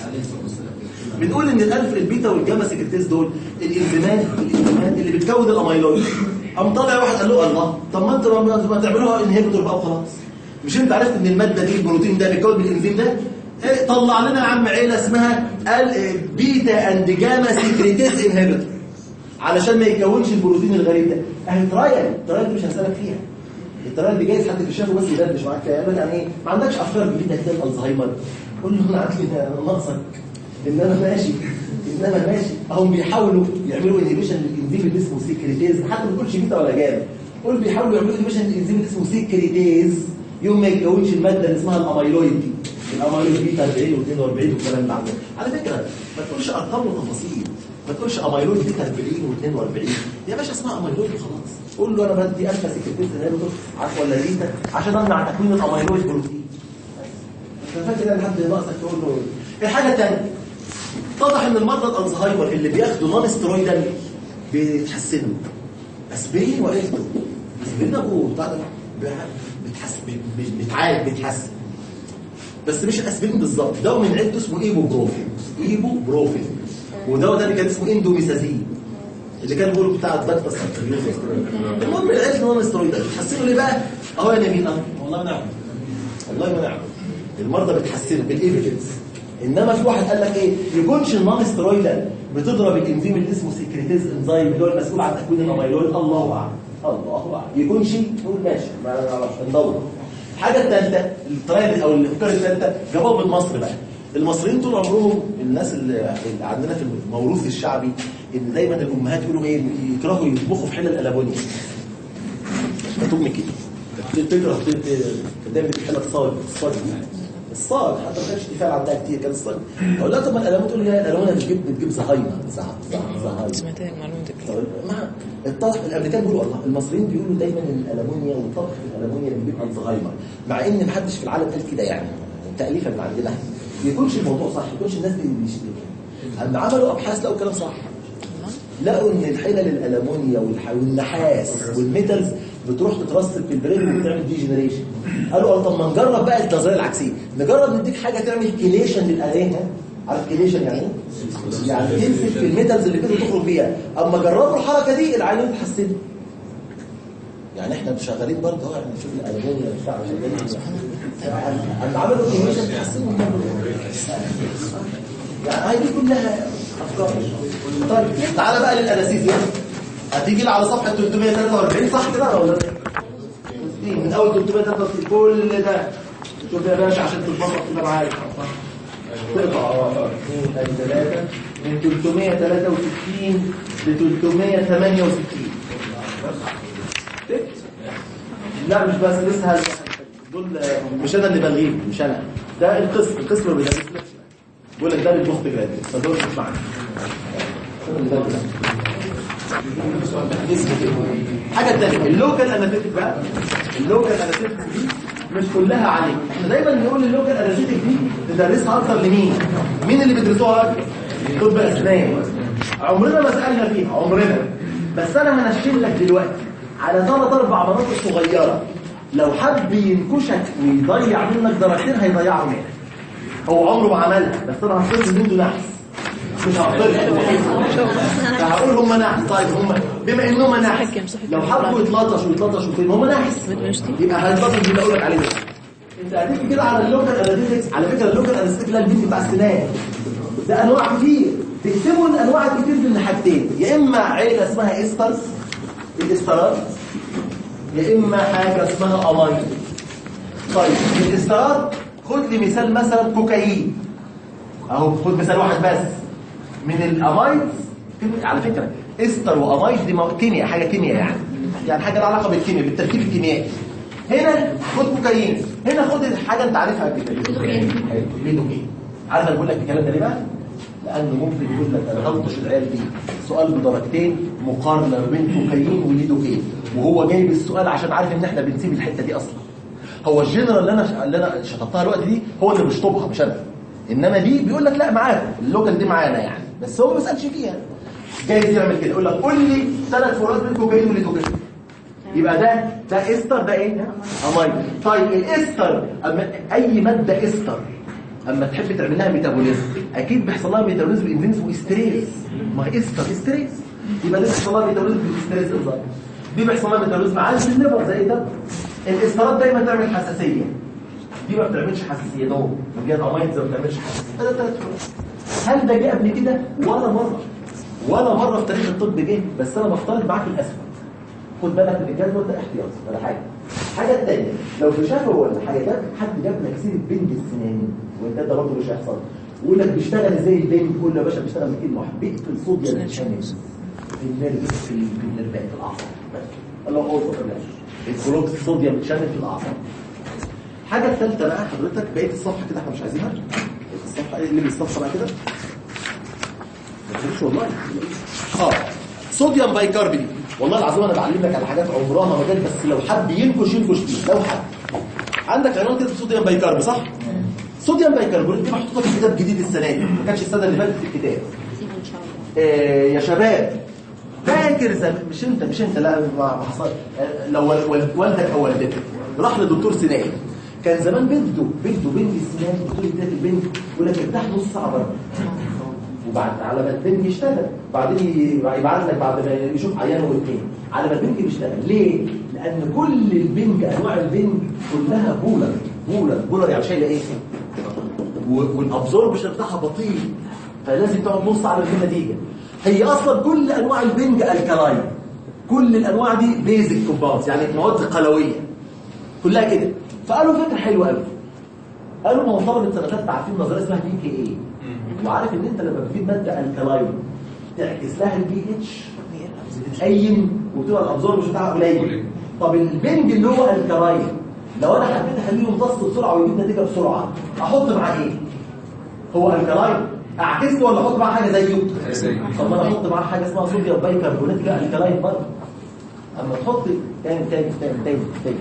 بنقول ان الالف البيتا والجاما سكرتيز دول الانزيمات الانزيمات اللي بتكون الاميلويد قام طالع واحد قال له الله طب ما انتوا ما ما تعملوها انهبيتور بقى وخلاص مش انت عرفت ان الماده دي البروتين ده بيتكون من الانزيم ده إيه، طلع لنا يا عم عيله اسمها البيتا اند جاما سكرتيز انهبيتور علشان ما يكونش البروتين الغريب ده اهي ترايل الترايل دي مش هسالك فيها الترايل دي جايز حد اكتشافه بس يدردش معاك فيها يقول لك يعني ايه ما عندكش افكار جديده كده الزهايمر قول له انا عندي انا ناقصك ان انا ماشي ان انا ماشي هم بيحاولوا يعملوا انهبيشن للانزيم اللي اسمه سيكريتيز حتى ما تقولش بيتا ولا جاما قول بيحاولوا يعملوا انهبيشن للانزيم اللي اسمه سيكريتيز يوم ما يتكونش الماده اللي اسمها الاميلويد دي الاميلويد بيتا 40 و42 والكلام ده عندنا على فكره ما تقولش ارقام وتفاصيل ما تقولش اميلويد بيتا 40 و42 يا باشا اسمها اميلويد وخلاص قول له انا بدي الفا سيكريتيز انهبيتور عارف ولا بيتا عشان امنع تكوين الاميلويد بروتين انت فاكر ده لحد ناقصك تقول له الحاجه الثانيه اتضح ان المرضى الالزهايمر اللي بياخدوا نون سترويدال بيتحسنوا اسبرين وقلته اسبرين ابو بتاع ده بتحسن بتعالج بيتحسن بس مش الاسبرين بالظبط دواء من عيلته اسمه ايبو بروفين ايبو بروفين ودواء ده اللي كان اسمه اندوميسازين اللي كان بيقولوا بتاع البكتة السرطانية المهم العيلة نون سترويدال بتحسنوا ليه بقى اهو يا نبيل اهو والله ما نعرف والله ما نعرف المرضى بتحسنوا بالايفيدنس انما في واحد قال لك ايه يكونش النون سترويدال بتضرب الانزيم اللي اسمه سكريتيز انزيم اللي هو المسؤول عن تكوين الاميلويد الله اعلم الله اعلم يكونش نقول ماشي ما نعرفش ندور الحاجه الثالثه الترايل او الافكار الثالثه جابوها من مصر بقى المصريين طول عمرهم الناس اللي اللي عندنا في الموروث الشعبي ان دايما الامهات يقولوا ايه يكرهوا يطبخوا في حله الالومنيوم مكتوب من كده تكره ت- ت- دايما بتحل الصاج الصاج الصاج حتى ما كانش تفاعل عندها كتير كان الصاج اقول لها طب ما الالومنيوم تقول لي لا الالومنيوم بتجيب بتجيب زهايمر زه- زه- زهايمر سمعت المعلومة دي طيب، ما الطبخ الامريكان بيقولوا الله المصريين بيقولوا دايما ان الالومنيا والطبخ في الالومنيا بيجيب الزهايمر مع ان محدش في العالم قال كده يعني تاليفا من عندنا يكونش الموضوع صح يكونش الناس دي بيشتكوا اما عملوا ابحاث لقوا كلام صح لقوا ان الحلل الالومنيا والح- والنحاس والميتالز بتروح تترسب في البرين وبتعمل ديجنريشن قالوا طب ما نجرب بقى النظريه العكسيه نجرب نديك حاجه تعمل كيليشن للاليه عارف كيليشن يعني ايه؟ يعني تمسك في الميتالز اللي كده تخرج بيها اما جربوا الحركه دي العينين اتحسنوا يعني احنا شغالين برضه اهو يعني نشوف الالومنيا بتاع شغالين اما عملوا كيليشن اتحسنوا يعني هاي دي كلها افكار طيب تعالى بقى للاناسيزيا هتيجي لي على صفحه 343 صح كده ولا لا؟ من اول 343 كل ده شوف يا باشا عشان تتبسط كده معايا تقطع اثنين ادي ثلاثه من 363 ل 368 شفت؟ لا مش بس لسه هل- دول مش انا اللي بلغيهم مش انا ده القسم القسم اللي بيدرس يقول لك ده للبوست جراديويت ما تدورش مش معانا حاجه ثانيه اللوكال اناليتيك بقى اللوكال اناليتيك دي مش كلها عليك احنا دايما نقول اللوكال اناليتيك دي تدرسها اكتر لمين مين اللي بيدرسوها اكتر طب اسنان عمرنا ما سالنا فيها عمرنا بس انا هنشيل لك دلوقتي على ثلاث اربع مناطق صغيره لو حب ينكشك ويضيع منك درجتين هيضيعهم منك هو عمره ما عملها بس انا هفترض ان انتوا نحس مش هفترض هقول هم نحس طيب هم بما انهم نحس لو حبوا يتلطشوا يتلطشوا فين هم نحس يبقى هيتلطش اللي اقول لك عليه ده انت هتيجي كده على اللوكال اناليتكس على فكره اللوكال اناليتكس ده البيت بتاع السنان ده انواع كتير تكتبوا الانواع كتير من حاجتين يا اما عيله اسمها استرز الاسترات يا اما حاجه اسمها امايد طيب الاسترات خد لي مثال مثلا كوكايين اهو خد مثال واحد بس من الامايد على فكره استر وامايد دي مو- كيمياء حاجه كيمياء يعني يعني حاجه لها علاقه بالكيمياء بالتركيب الكيميائي هنا خد كوكايين هنا خد حاجه انت عارفها قبل كده حلو. ليدوكين عارف انا بقول لك الكلام ده ليه بقى لانه ممكن يقول لك انا هلطش العيال دي سؤال بدرجتين مقارنه بين كوكايين وليدوكين وهو جايب السؤال عشان عارف ان احنا بنسيب الحته دي اصلا هو الجنرال اللي انا اللي انا شطبتها الوقت دي هو اللي بيشطبها مش انا انما دي بيقول لك لا معانا اللوكال دي معانا يعني بس هو ما بيسالش فيها جايز يعمل كده يقول لك قول لي ثلاث فروقات بين كوكايين وليدوكين يبقى ده ده استر ده ايه امايد طيب الاستر اما اي ماده استر اما تحب تعمل لها ميتابوليزم اكيد بيحصل لها ميتابوليزم انزيم اسمه استريس ما هي استر استريس يبقى ده بيحصل لها ميتابوليزم بالاستريس انزيم دي بيحصل لها ميتابوليزم عند الليفر زي ده الاسترات دايما تعمل حساسيه دي ما بتعملش حساسيه ده بجد امايد ما بتعملش حساسيه ده ثلاث فروق هل ده جه قبل كده ولا مره ولا مره في تاريخ الطب جه بس انا بفترض معاك الاسود خد بالك من الجدول ده احتياطي ولا حاجه الحاجه الثانيه لو في شافه ولا حاجه جاب حد جاب لك سيره بنج السنان وانت ده برضه مش هيحصل يقول لك بيشتغل ازاي البنج قول له يا باشا بيشتغل من كلمه واحده بيقتل صوديوم الشمس في النيرف في ال- في النيرفات في الاعصاب بس الله هو بلاش الكلوكس صوديوم الشمس في الاعصاب الحاجه الثالثه بقى حضرتك بقيه الصفحه كده احنا مش عايزينها بقية الصفحه ايه اللي الصفحه بقى كده ما تفهمش والله اه صوديوم بايكاربونيت والله العظيم انا بعلم لك على حاجات عمرها ما جت بس لو حد ينكش ينكش فيه لو حد عندك عنوان كده صوديوم بايكارب صح صوديوم بايكربونات دي محطوطه في كتاب جديد السنه دي ما كانش السنه اللي فاتت في الكتاب آه يا شباب فاكر زمان مش انت مش انت لا ما ما حصل آه، لو وال- وال- والدك او والدتك راح لدكتور سنان كان زمان بنته بنته بنت السنان دكتور اداك البنت يقول لك ارتاح نص ساعه بره وبعد على ما البنج يشتغل بعدين ي- يبعت لك بعد ما يشوف عيانه واثنين على ما البنج بيشتغل ليه؟ لان كل البنج انواع البنج كلها بولر بولر بولر يعني شايله ايه؟ و- والابزوربشن بتاعها بطيء فلازم تقعد نص على دي النتيجه هي اصلا كل انواع البنج الكلاين كل الانواع دي بيزك كومباوندز يعني مواد قلويه كلها كده فقالوا فكره حلوه قوي قالوا ما هو طلبه سنه ثالثه عارفين نظريه اسمها بي كي اي وعارف ان انت لما بتجيب ماده الكلاين تعكس لها البي اتش بتتأين وبتبقى الابزوربشن بتاعها قليل طب البنج اللي هو الكلاين لو انا حبيت اخليه يمتص بسرعه ويجيب نتيجه بسرعه احط معاه ايه هو الكلاين اعكسه ولا احط معاه حاجه زيه طب ما انا احط معاه حاجه اسمها صوديوم بايكربونات كده الكلاين برضه اما تحط تاني تاني تاني تاني تاني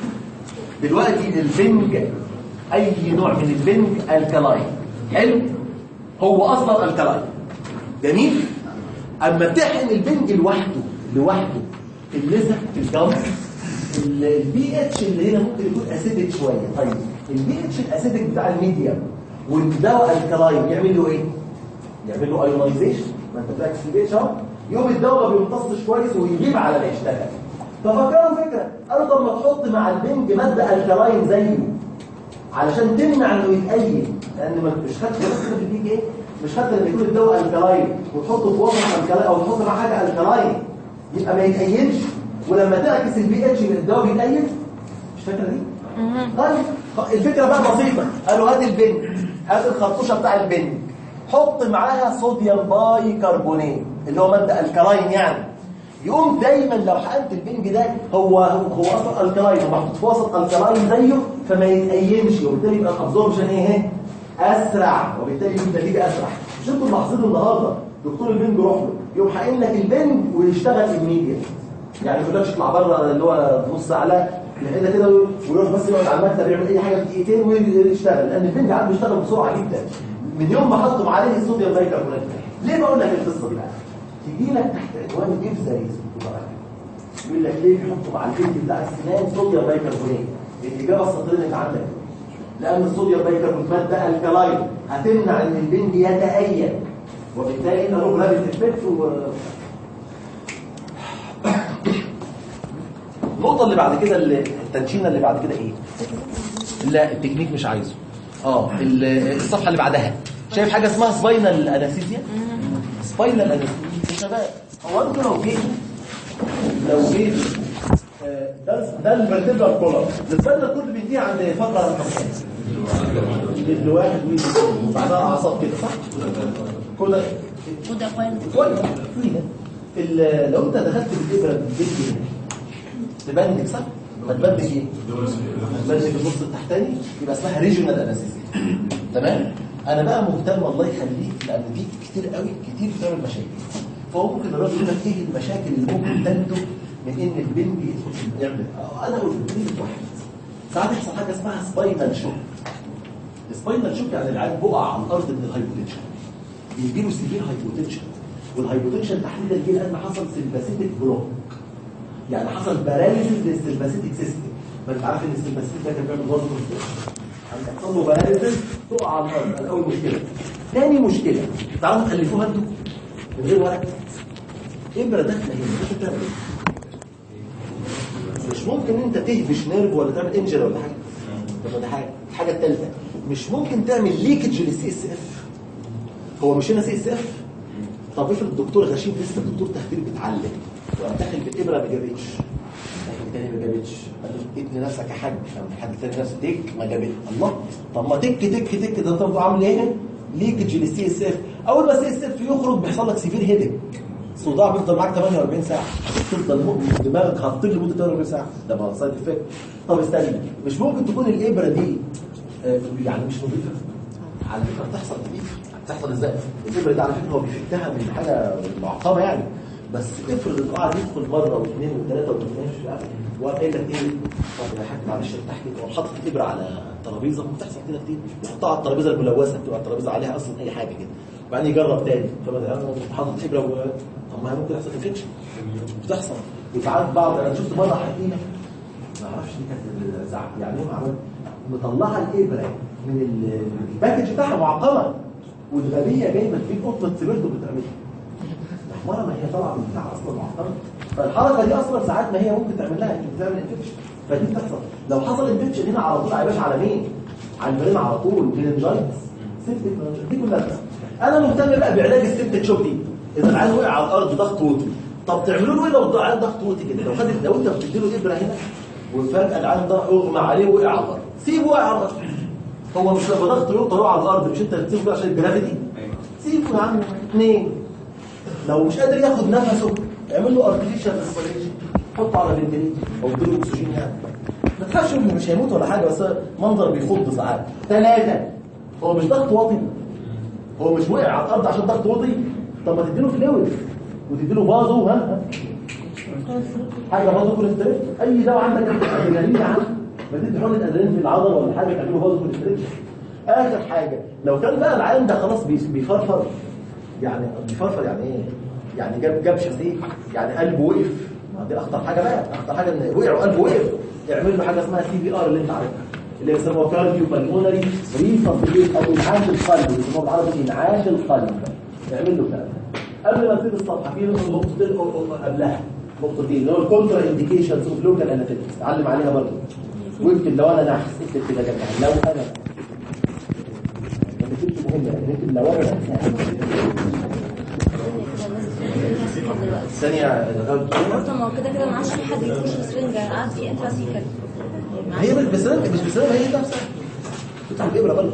دلوقتي البنج اي نوع من البنج الكلاين حلو هو اصلا الكلاين جميل اما تحقن البنج لوحده لوحده في اللزق في الجو البي اتش اللي هنا ممكن يكون اسيدك شويه طيب البي اتش الاسيدك بتاع الميديم والدواء الكلاين يعمل له ايه يعمل له ايونايزيشن ما انت بتعكس البي اتش اهو يوم الدواء ما بيمتصش كويس ويجيب على ما يشتغل ففكروا فكره قالوا طب ما تحط مع البنج ماده الكلاين زيه علشان تمنع انه يتأين لان ما مش خدت بس كده في البيك ايه مش خدت لما يكون الدواء الكلاين وتحطه في وسط الكلاين او تحط مع حاجه الكلاين يبقى ما يتأينش ولما تعكس البي اتش من الدواء بيتأين مش فاكره دي طيب خ- الفكره بقى بسيطه قالوا هات البنج هات الخرطوشه بتاع البنج حط معاها صوديوم باي كربونات اللي هو ماده الكلاين يعني يقوم دايما لو حقنت البنج ده هو هو اصلا الكلاين ومحطوط في وسط الكلاين زيه فما يتأينش وبالتالي يبقى الابزوربشن ايه اهي اسرع وبالتالي يجيب نتيجه اسرع مش انتوا ملاحظين النهارده دكتور البنج يروح له يقوم حاقن لك البنج ويشتغل immediate يعني ما يقولكش اطلع بره اللي هو نص ساعه لا يحل كده ويروح بس يقعد على المكتب يعمل اي حاجه في دقيقتين ويشتغل لان البنج عنده بيشتغل بسرعه جدا من يوم ما حطوا عليه الصوديوم بايكربونات ليه بقول لك القصه دي بقى تيجي لك تحت عنوان افزاريز يقول لك ليه بيحطوا على البنج بتاع السنان صوديوم بايكربونات الاجابه السطرين اللي عندك لان الصوديوم بايكربونات ماده الكلاين هتمنع ان البنج يتأين وبالتالي انه له جرافيتي افكت و النقطة اللي بعد كده اللي التنشينة اللي بعد كده ايه؟ لا التكنيك مش عايزه اه ال- الصفحة اللي بعدها شايف حاجة اسمها سباينال انستيزيا؟ سباينال انستيزيا يا شباب هو انتوا لو جيتوا لو جيتوا آه، ده ده الفرتبرال كولر السباينال كولر بينتهي عند فترة رقم كام؟ واحد وبعدها اعصاب كده صح؟ كده وده كويس كويس ال- لو انت دخلت بالابره بالبيت هنا تبندك صح؟ هتبندك ايه؟ هتبندك النص التحتاني يبقى اسمها ريجونال انستيزيا تمام؟ انا بقى مهتم الله يخليك لان دي كتير قوي كتير بتعمل مشاكل فهو ممكن الراجل يقول لك ايه المشاكل اللي ممكن تنتج من ان البنج يدخل في يعمل اه انا قلت لك واحد ساعات يحصل حاجه اسمها سباينال شوك سباينال شوك يعني العيال بقع على الارض من الهايبوتنشن بيجي له سيفير هايبوتنشن والهايبوتنشن تحديدا جه لان حصل سيمباثيتك بلوك يعني حصل باراليسيس للسيمباثيتك سيستم ما انت عارف ان السيمباثيتك ده كان بيعمل برضه يعني يحصل له باراليسيس تقع على الارض ده اول مشكله ثاني مشكله تعالوا تخلفوها انتوا من غير ورق ابره داخله هنا ممكن تعمل ايه؟ مش ممكن انت تهبش نيرف ولا تعمل انجل ولا حاجه طب ده حاجه الحاجه الثالثه مش ممكن تعمل ليكج للسي اس اف هو مش هنا سي اس اف طب افرض الدكتور غشيم لسه الدكتور تخدير بيتعلم وقام داخل بالابره ما جابتش داخل تاني ما جابتش قال له ادي نفسك يا حاج قام حد تاني نفسه تك ما جابتش الله طب ما تك تك تك ده انت عامل ايه ليكج للسي اس اف اول ما السي اس اف يخرج بيحصل لك سيفير هيدك صداع بيفضل معاك 48 ساعه تفضل م- دماغك هتطير لمده 48 ساعه ده بقى سايد افكت طب استنى مش ممكن تكون الابره دي آه، يعني مش نظيفه على فكره بتحصل كتير بتحصل ازاي الابره دي على فكره هو بيفكها من حاجه معقمه يعني بس افرض انه قاعد يدخل مره واثنين وثلاثه وثلاثه وقام قايل لك ايه طب يا حاج معلش افتح لي وقام حاطط الابره على الترابيزه بتحصل كده كتير يحطها على الترابيزه الملوثه بتبقى الترابيزه عليها اصلا اي حاجه كده وبعدين يجرب تاني فبدا انا حاطط ابره و... طب ما هي ممكن يحصل انفكشن بتحصل وساعات بعض انا شفت مره حكيمه ما اعرفش دي كانت الزعق يعني ايه معمول مطلعه الابره من ال- الباكج بتاعها معقمه والغبيه جايبه تجيب قطنه سيبرتو بتعملها احمرها ما هي طالعه من بتاع اصلا معقمه فالحركه دي اصلا ساعات ما هي ممكن تعمل لها تعمل انفكشن فدي بتحصل لو حصل انفكشن هنا على طول يا باشا على مين؟ على البرين على طول مننجايتس سيبتك مننجايتس دي كلها بتحصل. انا مهتم بقى بعلاج السيبتك شوك دي اذا العيان وقع على الارض ضغط وطي طب تعملوا له ايه لو العيان ضغط وطي كده لو خدت لو انت بتدي له ابره هنا وفجاه العيان ده اغمى عليه وقع على الارض سيبه وقع على الارض هو مش لما ضغط يوطى يقع على الارض مش انت بتسيبه كده عشان الجرافيتي سيبه يا عم اثنين لو مش قادر ياخد نفسه اعمل له ارتفيشال ريسبيريشن حطه على فنتليتر او اديله اكسجين يعني ما تخافش انه مش هيموت ولا حاجه بس منظر بيخض ساعات ثلاثه هو مش ضغط واطي هو مش وقع على الارض عشان ضغط واطي طب ما تديله فلويد وتديله بازو ها ها حاجه بازو كوليسترول اي دواء عندك ادرينالين يا عم ما تدي حقنه ادرينالين في العضله ولا حاجه تعمله بازو كوليسترول اخر حاجه لو كان بقى العيان ده خلاص بي- بيفرفر يعني بيفرفر يعني ايه يعني جاب جاب شاسيه يعني قلبه وقف ما دي اخطر حاجه بقى اخطر حاجه ان وقع وقلبه وقف اعمل له حاجه اسمها سي بي ار اللي انت عارفها اللي بيسموها كارديو بالمونري ريفابريت او انعاش القلب بيسموها بالعربي انعاش القلب اعمل له كده قبل ما تسيب الصفحه في نقطتين قبلها نقطتين اللي هو الكونترا انديكيشنز اوف لوكال اناتيكس اتعلم عليها برضه واكتب لو انا نحس اكتب كده جنبها لو انا ما تكتبش مهم يعني اكتب لو انا ثانية قلت ما هو كده كده ما عادش في حد يخش سرنجة قاعد في انتراسيكال هي مش بسلام مش بسلام هي نفسها بتاع الابره برضه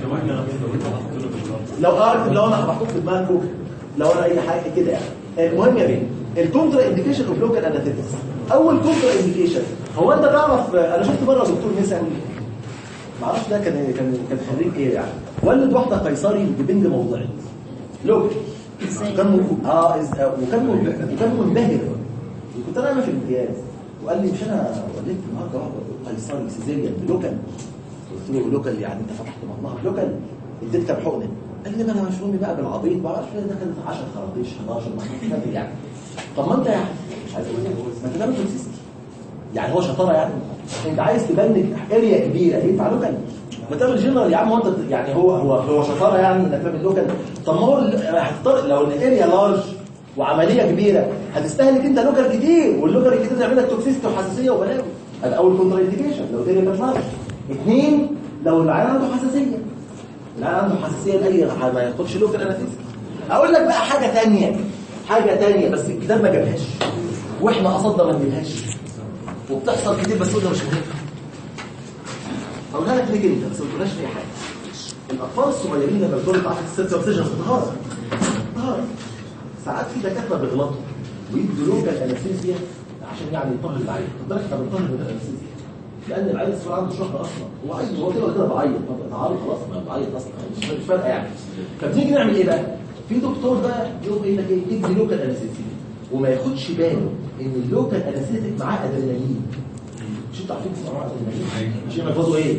لو عارف لو انا محطوط في دماغكم لو انا اي حاجه كده يعني المهم يا بيه الكونترا انديكيشن اوف لوكال اناتيتكس اول كونترا انديكيشن هو انت تعرف انا شفت مره دكتور نسا ما اعرفش ده كان كان كان خريج ايه يعني ولد واحده قيصري ببنج موضعي لوك وكان م- اه إز- آه، وكان م- وكان منبهر كنت انا في الامتياز وقال لي مش انا ولدت النهارده واحده قيصري سيزيريان بلوكال قلت له لوكال يعني انت فتحت بطنها بلوكال اديت كام حقنه قال لي ما انا مش امي بقى بالعبيط ما اعرفش ده كانت 10 خراطيش 11 ما أعرفش يعني طب ما انت يعني مش عايز اقول لك ما انت ده توكسيستي يعني هو شطاره يعني انت عايز تبني اريا كبيره ينفع لوكال ما تعمل جنرال يا عم هو انت يعني هو هو هو شطاره يعني انك تعمل لوكال طب ما هو ال- هتضطر لو الاريا لارج وعمليه كبيره هتستهلك انت لوكال كتير واللوكال الكتير يعمل لك توكسيستي وحساسيه وبلاوي هذا اول كونتر انديكيشن لو الاريا كانت لارج اثنين لو العيان عنده حساسيه العيان عنده حساسيه لاي ما ياخدش لوكال انافيسك اقول لك بقى حاجه ثانيه حاجه ثانيه بس الكتاب ما جابهاش واحنا قصدنا ما نجيبهاش وبتحصل كتير بس قلنا مش مهم هقولها لك ليك انت بس ما تقولهاش اي حاجه الاطفال الصغيرين لما بيكونوا تحت الست سجن طهاره طهاره ساعات في دكاتره بيغلطوا ويدوا لوكال انستيزيا عشان يعني يطهر العيل خد بالك احنا بنطهر من الانستيزيا لان العيل الصغير عنده شهر اصلا هو عايز هو كده ولا كده بعيط طب تعالوا خلاص ما بعيط اصلا مش مش فارقه يعني فبنيجي نعمل ايه بقى؟ في دكتور بقى يقوم قايل لك ايه ادي لوكال انستيزيا وما ياخدش باله ان اللوكال انستيزيك معاه ادرينالين مش انتوا عارفين اسمها ادرينالين مش يحفظوا ايه؟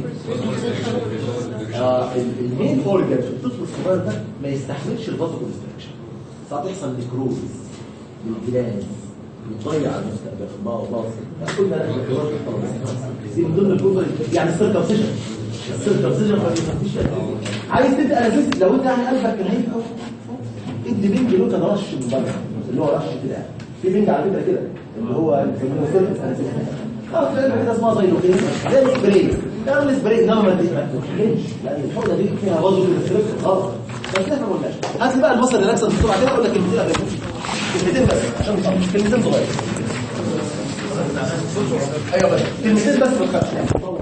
آه ال- المين اورجن في الطفل الصغير ده ما يستحملش الفازو كونستراكشن ساعات يحصل نيكروز للجلاس يضيع المستقبل ما هو باص قلنا لا النيكروز دي من ضمن الجزر يعني السيركمسيجن السيركمسيجن ما بيخفيش عايز تبقى اساس لو انت يعني قلبك رهيب قوي ادي بنج له كان رش من بره اللي هو رش كده في بنج على فكره كده اللي هو بيسموه سيركس اه في علبه كده اسمها زيلوكين زي السبراي اعمل سبراي انما ما تديش ما تدخلش لان الحقنه دي فيها برضه كده غلط بس احنا ما قلناش هات لي بقى المصدر ريلاكسنت بسرعه كده اقول لك كلمتين قبل كلمتين بس عشان مش كلمتين صغيره ايوه بس كلمتين بس ما تخافش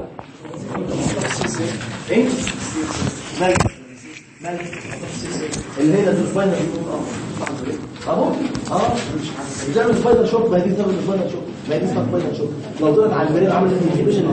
ايه مالك مالك اللي هي السباينر اهو اه بتعمل سباينر شوك ما هي دي اسمها سباينر شوك ما هي دي اسمها سباينر شوك لو طلعت على البرين عملت انهبيشن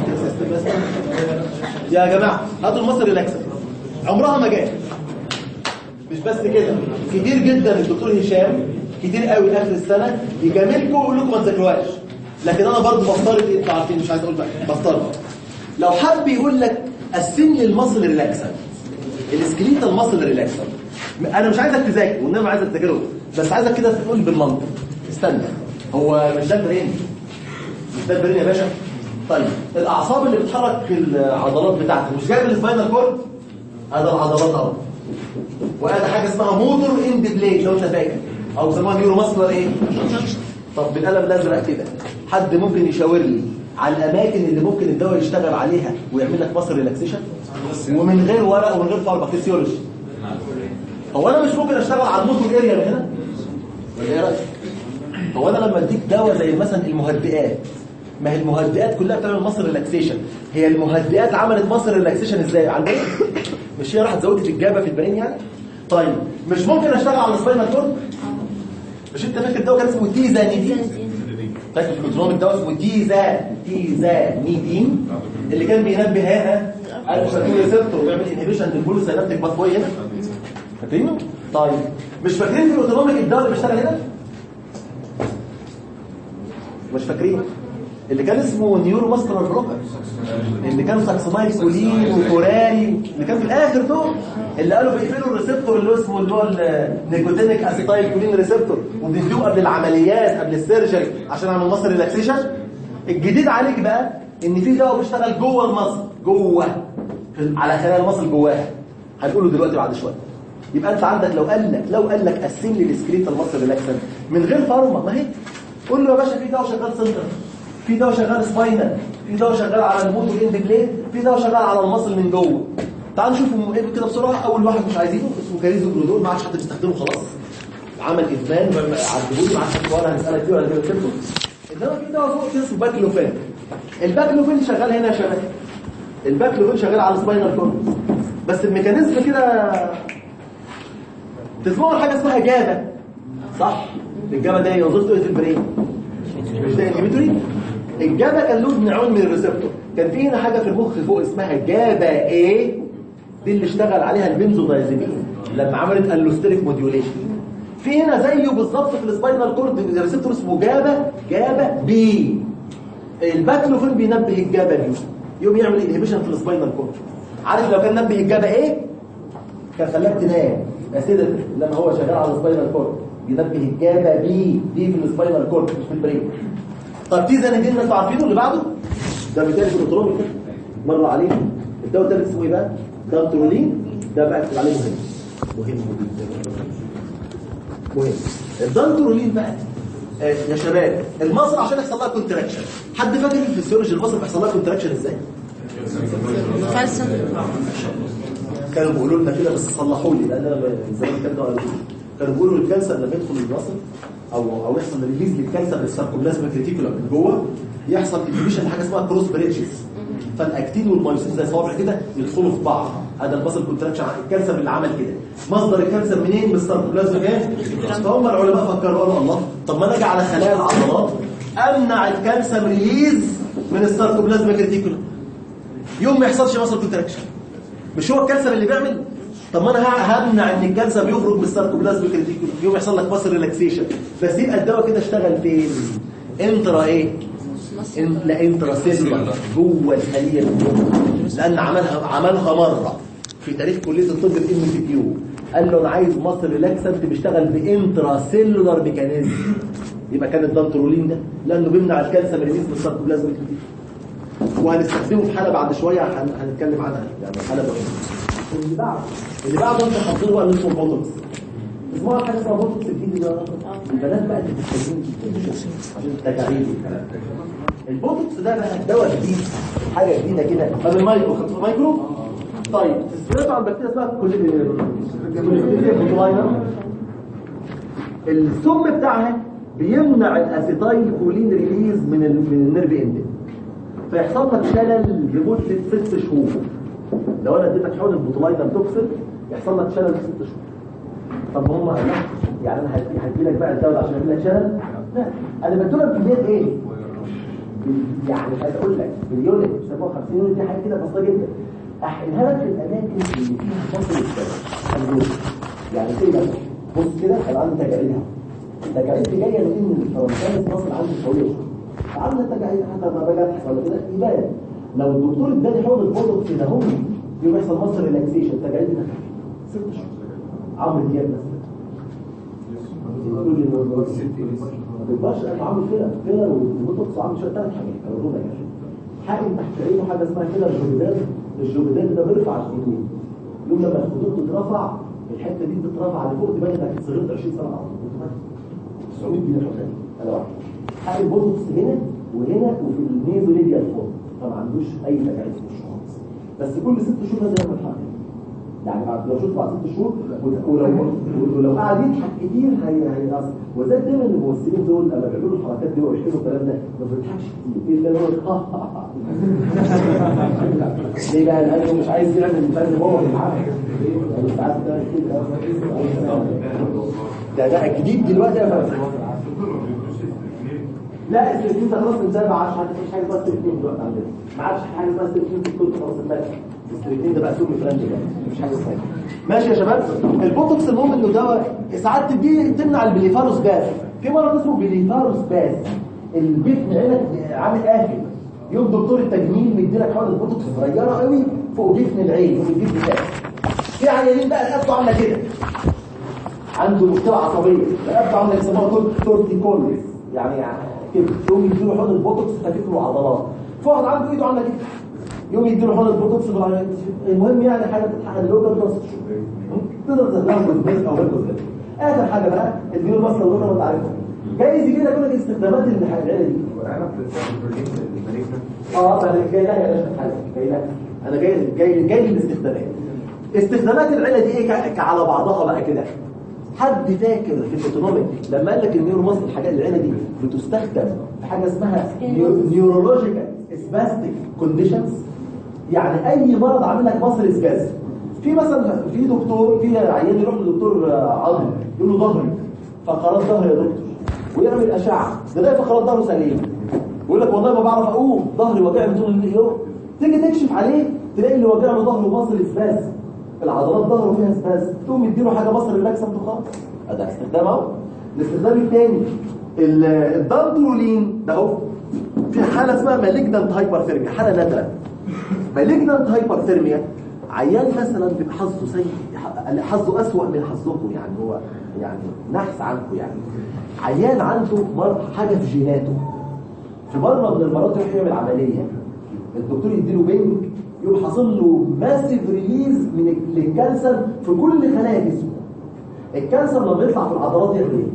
يا جماعه هاتوا المصدر ريلاكسر عمرها ما جات مش بس كده كتير جدا الدكتور هشام كتير قوي اخر السنه يجاملكم ويقول لكم ما تذاكروهاش لكن انا برضه بفترض ايه انتوا عارفين مش عايز اقول بقى بفترض لو حب يقول لك قسم لي المصل ريلاكسر السكليتال مصل ريلاكسر انا مش عايزك تذاكر وانما عايزك تذاكره بس عايزك كده تقول بالمنطق استنى هو مش ده البرين مش ده البرين يا باشا طيب الاعصاب اللي بتحرك العضلات بتاعتك مش جايب السباينال كورد هذا العضلات اهو وهذا حاجه اسمها موتور اند بليد لو انت فاكر او بيسموها نيورو ماسكولار ايه طب بالقلم الازرق كده حد ممكن يشاور لي على الاماكن اللي ممكن الدواء يشتغل عليها ويعمل لك مصر ريلاكسيشن ومن غير ورق ومن غير فارما فيسيولوجي هو انا مش ممكن اشتغل على الموتور اريا من هنا ولا ايه رايك هو انا لما اديك دواء زي مثلا المهدئات ما هي المهدئات كلها بتعمل مصر ريلاكسيشن هي المهدئات عملت مصر ريلاكسيشن ازاي على البرين مش هي راحت زودت الجابه في البرين يعني طيب مش ممكن اشتغل على السباينال كورد مش انت فاكر الدواء كان اسمه تيزانيدين فاكر كنت نوم الدواء اسمه تيزا تيزانيدين اللي كان بينبه هنا على الشاتين ريسبتور ويعمل انهبيشن للبولو سينابتيك باثوي هنا فاكرينه طيب مش فاكرين في الاوتونوميك الدواء اللي بيشتغل هنا مش فاكرين اللي كان اسمه نيورو ماسكولار بلوكر اللي كان ساكسونايل كولين وكوراري اللي كان في الاخر دول اللي قالوا بيقفلوا الريسبتور اللي هو اسمه اللي هو النيكوتينيك اسيتايل كولين ريسبتور وبيدوه قبل العمليات قبل السيرجري عشان اعمل مصر ريلاكسيشن الجديد عليك بقى ان في دواء بيشتغل جوه المصل جوه في- على خلايا المصل جواها هنقوله دلوقتي بعد شويه يبقى انت عندك لو قال لك لو قال لك قسم لي السكريت المصل ريلاكسن من غير فارما ما هي قول له يا باشا في دواء شغال سنتر في دواء شغال سباينال في دواء شغال على الموت والاند بليد في دواء شغال على المصل من جوه تعال نشوف ايه كده بسرعه اول واحد مش عايزينه اسمه كاريزو جلودول ما عادش حد بيستخدمه خلاص عمل ادمان عدهولي ما عادش حد ولا هنسالك فيه ولا كده كتبته انما في دواء فوق كده اسمه باكلوفين الباكلوفين شغال هنا يا شباب الباكلوفين شغال على السباينال كورد بس الميكانيزم كده تسمعوا حاجه اسمها جابه صح الجابه ده هي وظيفته ايه في البرين مش ده انهبيتوري الجابه كان له نوعين من الريسبتور كان في هنا حاجه في المخ فوق اسمها جابا ايه دي اللي اشتغل عليها البنزودايزيبين لما عملت اللوستريك موديوليشن في هنا زيه بالظبط في السباينال كورد ريسبتور اسمه جابا جابا بي الباكلوفين بينبه الجابا بي يقوم يعمل انهبيشن في السباينال كورد عارف لو كان نبه الجابا ايه كان خلاك تنام يا سيدي لما هو شغال على السباينال كورد ينبه الجابا بي دي في السباينال كورد مش في البرين طب في زنادين انتوا عارفينه اللي بعده ده مثال كنترول كده مر عليه الدواء الثالث اسمه ايه بقى دانترولين ده بقى اكتب عليه مهم مهم جدا مهم الدانترولين بقى آه، يا شباب المصر عشان يحصل لها كونتراكشن حد فاكر في الفسيولوجي المصر بيحصل لها كونتراكشن ازاي كالسيوم كانوا بيقولوا لنا كده بس صلحوا لي لان انا زي ما كانوا قالوا لي. كانوا بيقولوا الكالسيوم لما يدخل المصل او او يحصل ريليز للكالسيوم للساركوبلازما كريتيكولا من جوه يحصل انهبيشن لحاجه اسمها كروس بريدجز فالاكتين والمايوسين زي صوابع كده يدخلوا في بعض هذا البصل كونتراكشن الكالسيوم اللي عمل كده مصدر الكالسيوم منين من الساركوبلازما كام فهم العلماء فكروا قالوا الله طب ما انا اجي على خلايا العضلات امنع الكالسيوم ريليز من الساركوبلازما كريتيكولا يوم ما يحصلش مصل كونتراكشن مش هو الكالسيوم اللي بيعمل طب ما انا ه- همنع ان الكالسيوم يخرج من الساركوبلازميك ريتيكول يوم يحصل لك مصر ريلاكسيشن بس يبقى الدواء كده اشتغل فين انترا ايه إن لا انترا سيلولر جوه الخليه من جوه لان عملها عملها مره في تاريخ كليه الطب الام سي كيو قال له انا عايز مصر ريلاكسنت بيشتغل بانترا سيلولر ميكانيزم يبقى كان الدانترولين ده لانه بيمنع الكالسيوم ريليز من الساركوبلازميك ريتيكول وهنستخدمه في حاله بعد شويه هن- هنتكلم عنها يعني حاله مهمه اللي بعد اللي بعده انت حاطين بقى اللي اسمه بوتوكس اسمها حاجه اسمها بوتوكس الجديد ده البنات بقى بتستخدمه جدا عشان التجاعيد والكلام ده البوتوكس ده بقى دواء جديد حاجه جديده كده طب المايكرو خدت المايكرو طيب سمعتوا عن بكتيريا اسمها كوليديا السم بتاعها بيمنع الاسيتايل كولين ريليز من ال... من النيرف اندنج فيحصل لك شلل لمده ست شهور لو انا اديتك حقن البوتولاينال توكسين يحصل لك شلل ست شهور طب هم قال لك يعني انا هدي هدي لك بقى الدواء عشان يعمل لك شلل لا انا بدي لك كميات ايه بال- يعني عايز اقول لك باليونت 57 يونت دي حاجه كده بسيطه جدا احقنها لك في الاماكن اللي فيها فصل الدم يعني كده بص كده انا عندي تجاعيدها التجاعيد دي جايه لان الفرنسان المصري عندي طويل عامله التجاعيد حتى ما باجي اضحك ولا كده يبان لو الدكتور اداني حقن البوتوكس كده اهو يبقى يحصل مصر ريلاكسيشن التجاعيد ده ست شهور عمرو دياب مثلا يقول لي ما تبقاش انا عامل كده كده والبوتوكس عامل شويه ثلاث حاجات اقول لك حاجه تحت عينه حاجه اسمها كده الجوبيدال الجوبيدال ده بيرفع الجنين يوم لما الخطوط تترفع الحته دي تترفع لفوق تبان انك صغرت 20 سنه على طول 900 جنيه الحته دي انا واحد حاجه البوتوكس هنا وهنا وفي النيزوليديا فوق فما عندوش اي تجاعيد في وشه خالص بس كل ست شهور لازم يعمل حاجه يعني بعد لو شفت بعد ست شهور وت- ولو ولو قعد يضحك كتير هي هينقص وزي دايما الممثلين دول لما بيعملوا الحركات دي ويحكوا الكلام ده ما بيضحكش كتير ايه اللي هو ليه بقى لانه مش عايز يعمل فن هو بالعافيه يعني ساعات ده كده ده ده جديد دلوقتي يا فندم لا السلفين ده خلاص انتهى ما عادش مفيش حاجه اسمها السلفين دلوقتي عندنا ما عادش في حاجه اسمها السلفين في الكتب خلاص انتهى السلفين ده بقى سم فرنسي بقى مفيش حاجه اسمها كده. ماشي يا شباب البوتوكس المهم انه دواء ساعات تديه تمنع البليفاروس باس في مرض اسمه بليفاروس باس البيت عينك عامل قافل يوم دكتور التجميل مديلك حقن البوتوكس صغيره قوي فوق جفن العين فوق الجفن بتاعك في عيانين بقى رقبته عامله كده عنده مشكله عصبيه رقبته عامله يسموها تورتيكوليس يعني كده يوم يديله حقن البوتوكس خفيف له عضلات في واحد عنده ايده عامله كده يوم يديله حقن البوتوكس بالعيان. المهم يعني حاجه بتتحقن له ده بتوصل تقدر تخليها بالبيت او بالبيت اخر حاجه بقى اديله المصل اللي انت عارفها جايز يجي لك يقول لك استخدامات العيله دي اه انا جاي لها يا باشا حاجه جاي لها انا جاي جاي جاي للاستخدامات استخدامات العيله دي ايه ك- على بعضها بقى كده حد فاكر في الاوتونوميك لما قال لك النيورو ماسل الحاجات العيله دي بتستخدم في حاجه اسمها نيورولوجيكال سباستيك كونديشنز يعني اي مرض عامل لك مصل سباز في مثلا في دكتور في عيان يروح لدكتور عظم يقول له ظهري فقرات ظهري يا دكتور ويعمل اشعه تلاقي فقرات ظهره سليم يقول لك والله ما بعرف اقوم ظهري وجعني طول اليوم تيجي تكشف عليه تلاقي اللي وجع له ظهره مصل سباز العضلات ظهره فيها سباز تقوم يديله حاجه مصر ريلاكسنت وخلاص ده استخدام اهو الاستخدام الثاني الدانترولين ده اهو في حاله اسمها مالجنانت هايبرثيرميا حاله نادره مالجنانت هايبرثيرميا عيان مثلا بيبقى حظه سيء حظه اسوأ من حظكم يعني هو يعني نحس عنكم يعني عيان عنده مر حاجه في جيناته في مره من المرات يروح يعمل عمليه الدكتور يديله بنج يقوم حاصل له ماسيف ريليز من الكالسيوم في كل خلايا جسمه الكالسيوم لما يطلع في العضلات يعمل ايه؟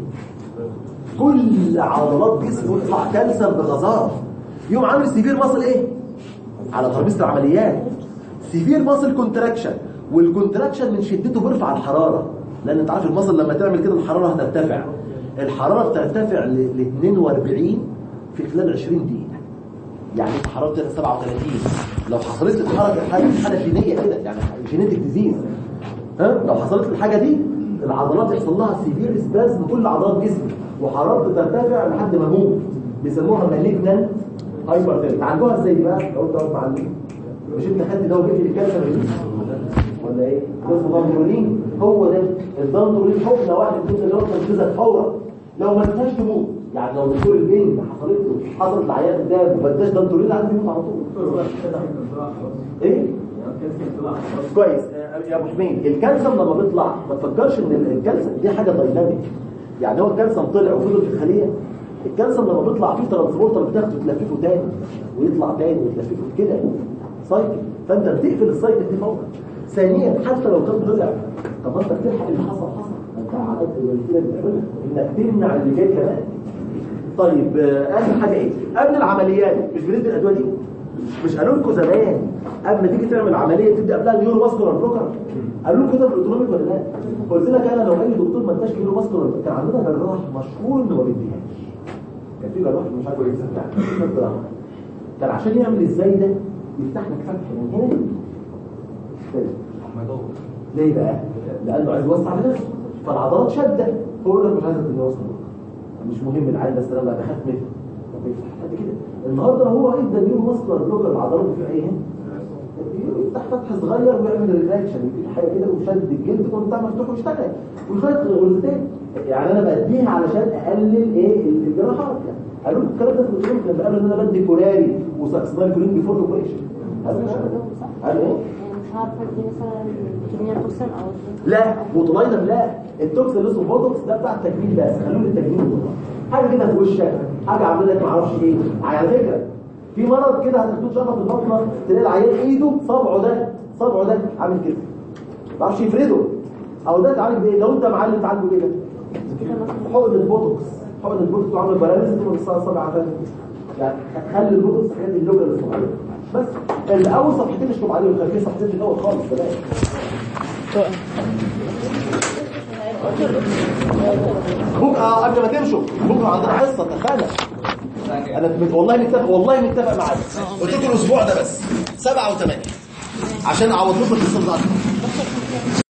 كل عضلات جسمه يطلع كالسيوم بغزاره يقوم عامل سيفير ماسل ايه؟ على ترابيزه العمليات سيفير ماسل كونتراكشن والكونتراكشن من شدته بيرفع الحراره لان انت عارف المصل لما تعمل كده الحراره هترتفع الحراره بترتفع ل 42 في خلال 20 دقيقه يعني انت حراره 37 لو حصلت لك حركه حاجه حاله جينيه كده يعني جينيتك ديزيز ها لو حصلت لك الحاجه دي العضلات يحصل لها سيفير سبازم كل عضلات جسمك وحرارته ترتفع لحد ما موت بيسموها مالجنانت هايبرثيرميا عندها ازاي بقى لو انت واقف معلم مش انت خدت دواء بيجي الكالسيوم ريليز ولا ايه ده اسمه دانترولين هو ده الدانترولين حقنه واحده كده اللي هو تنفذها فورا لو ما ادتهاش تموت يعني لو دكتور البين حصلت له حصلت العيان ده وما اداش دانترولين لازم يموت على طول ايه كويس آه، يا ابو حميد الكالسيوم لما بيطلع ما تفكرش ان الكالسيوم دي حاجه دايناميك يعني هو الكالسيوم طلع وفضل في الخليه الكالسيوم لما بيطلع فيه ترانسبورتر بتاخده تلففه تاني ويطلع تاني وتلففه كده سايكل فانت بتقفل السايكل دي فورا ثانيا حتى لو كان طلع طب ما انت بتلحق اللي حصل حصل انت عملت الوسيله اللي بتعملها انك تمنع اللي جاي كمان طيب آه، اخر حاجه ايه قبل العمليات مش بندي الادويه دي مش قالوا لكم زمان قبل ما تيجي تعمل عمليه تدي قبلها النيورو ماسكولار بلوكر قالوا لكم كده في الاوتونوميك ولا لا قلت لك انا لو اي دكتور ما اداش نيورو ماسكولار كان عندنا جراح مشهور انه ما بيديهاش كان في جراح مش عارف ايه اسمه كان عشان يعمل ازاي ده يفتح لك فتح من هنا كده. ليه بقى لانه عايز يوسع لنفسه فالعضلات شده هو يقول لك مش عايز اديني وصل مش مهم العين بس انا بخاف منه طب يفتح قد كده النهارده هو ادى نيو ماسكولار بلوكر العضلات في ايه هنا يفتح فتح صغير ويعمل ريلاكشن يجيب حاجه كده وشد الجلد كله بتاع مفتوح ويشتغل وشويه غرزتين يعني انا بديها علشان اقلل ايه الجراحات يعني قالوا لكم الكلام ده في الدكتور لما قالوا ان انا بدي كولاري وساكسنال كولين بيفور اوبريشن قالوا قالوا ايه يعني مش عارفه دي مثلا كمية توكسين او لا بوتولاينر لا التوكس اللي اسمه بوتوكس ده بتاع التجميل بس خلوه للتجميل والله. حاجه كده في وشك حاجه عامله لك ما اعرفش ايه على فكره في مرض كده هتاخدوه شفه في البطنه تلاقي العيان ايده صبعه ده صبعه ده عامل كده ما اعرفش يفرده او ده تعالج بايه لو انت معلم تعالجه بايه ده حقن البوتوكس حقن البوتوكس عامل باراليسيس والصابع عفان يعني خلي البوتوكس حاجات اللوجه الصغيره بس الاول صفحتين اشطب عليهم خليه صفحتين في الاول خالص بلاش بكره قبل ما تمشوا بكره عندنا حصه تخانق انا مت- والله متفق والله متفق معاك قلت لكم الاسبوع ده بس سبعة وثمانية عشان اعوض لكم الحصه بتاعتكم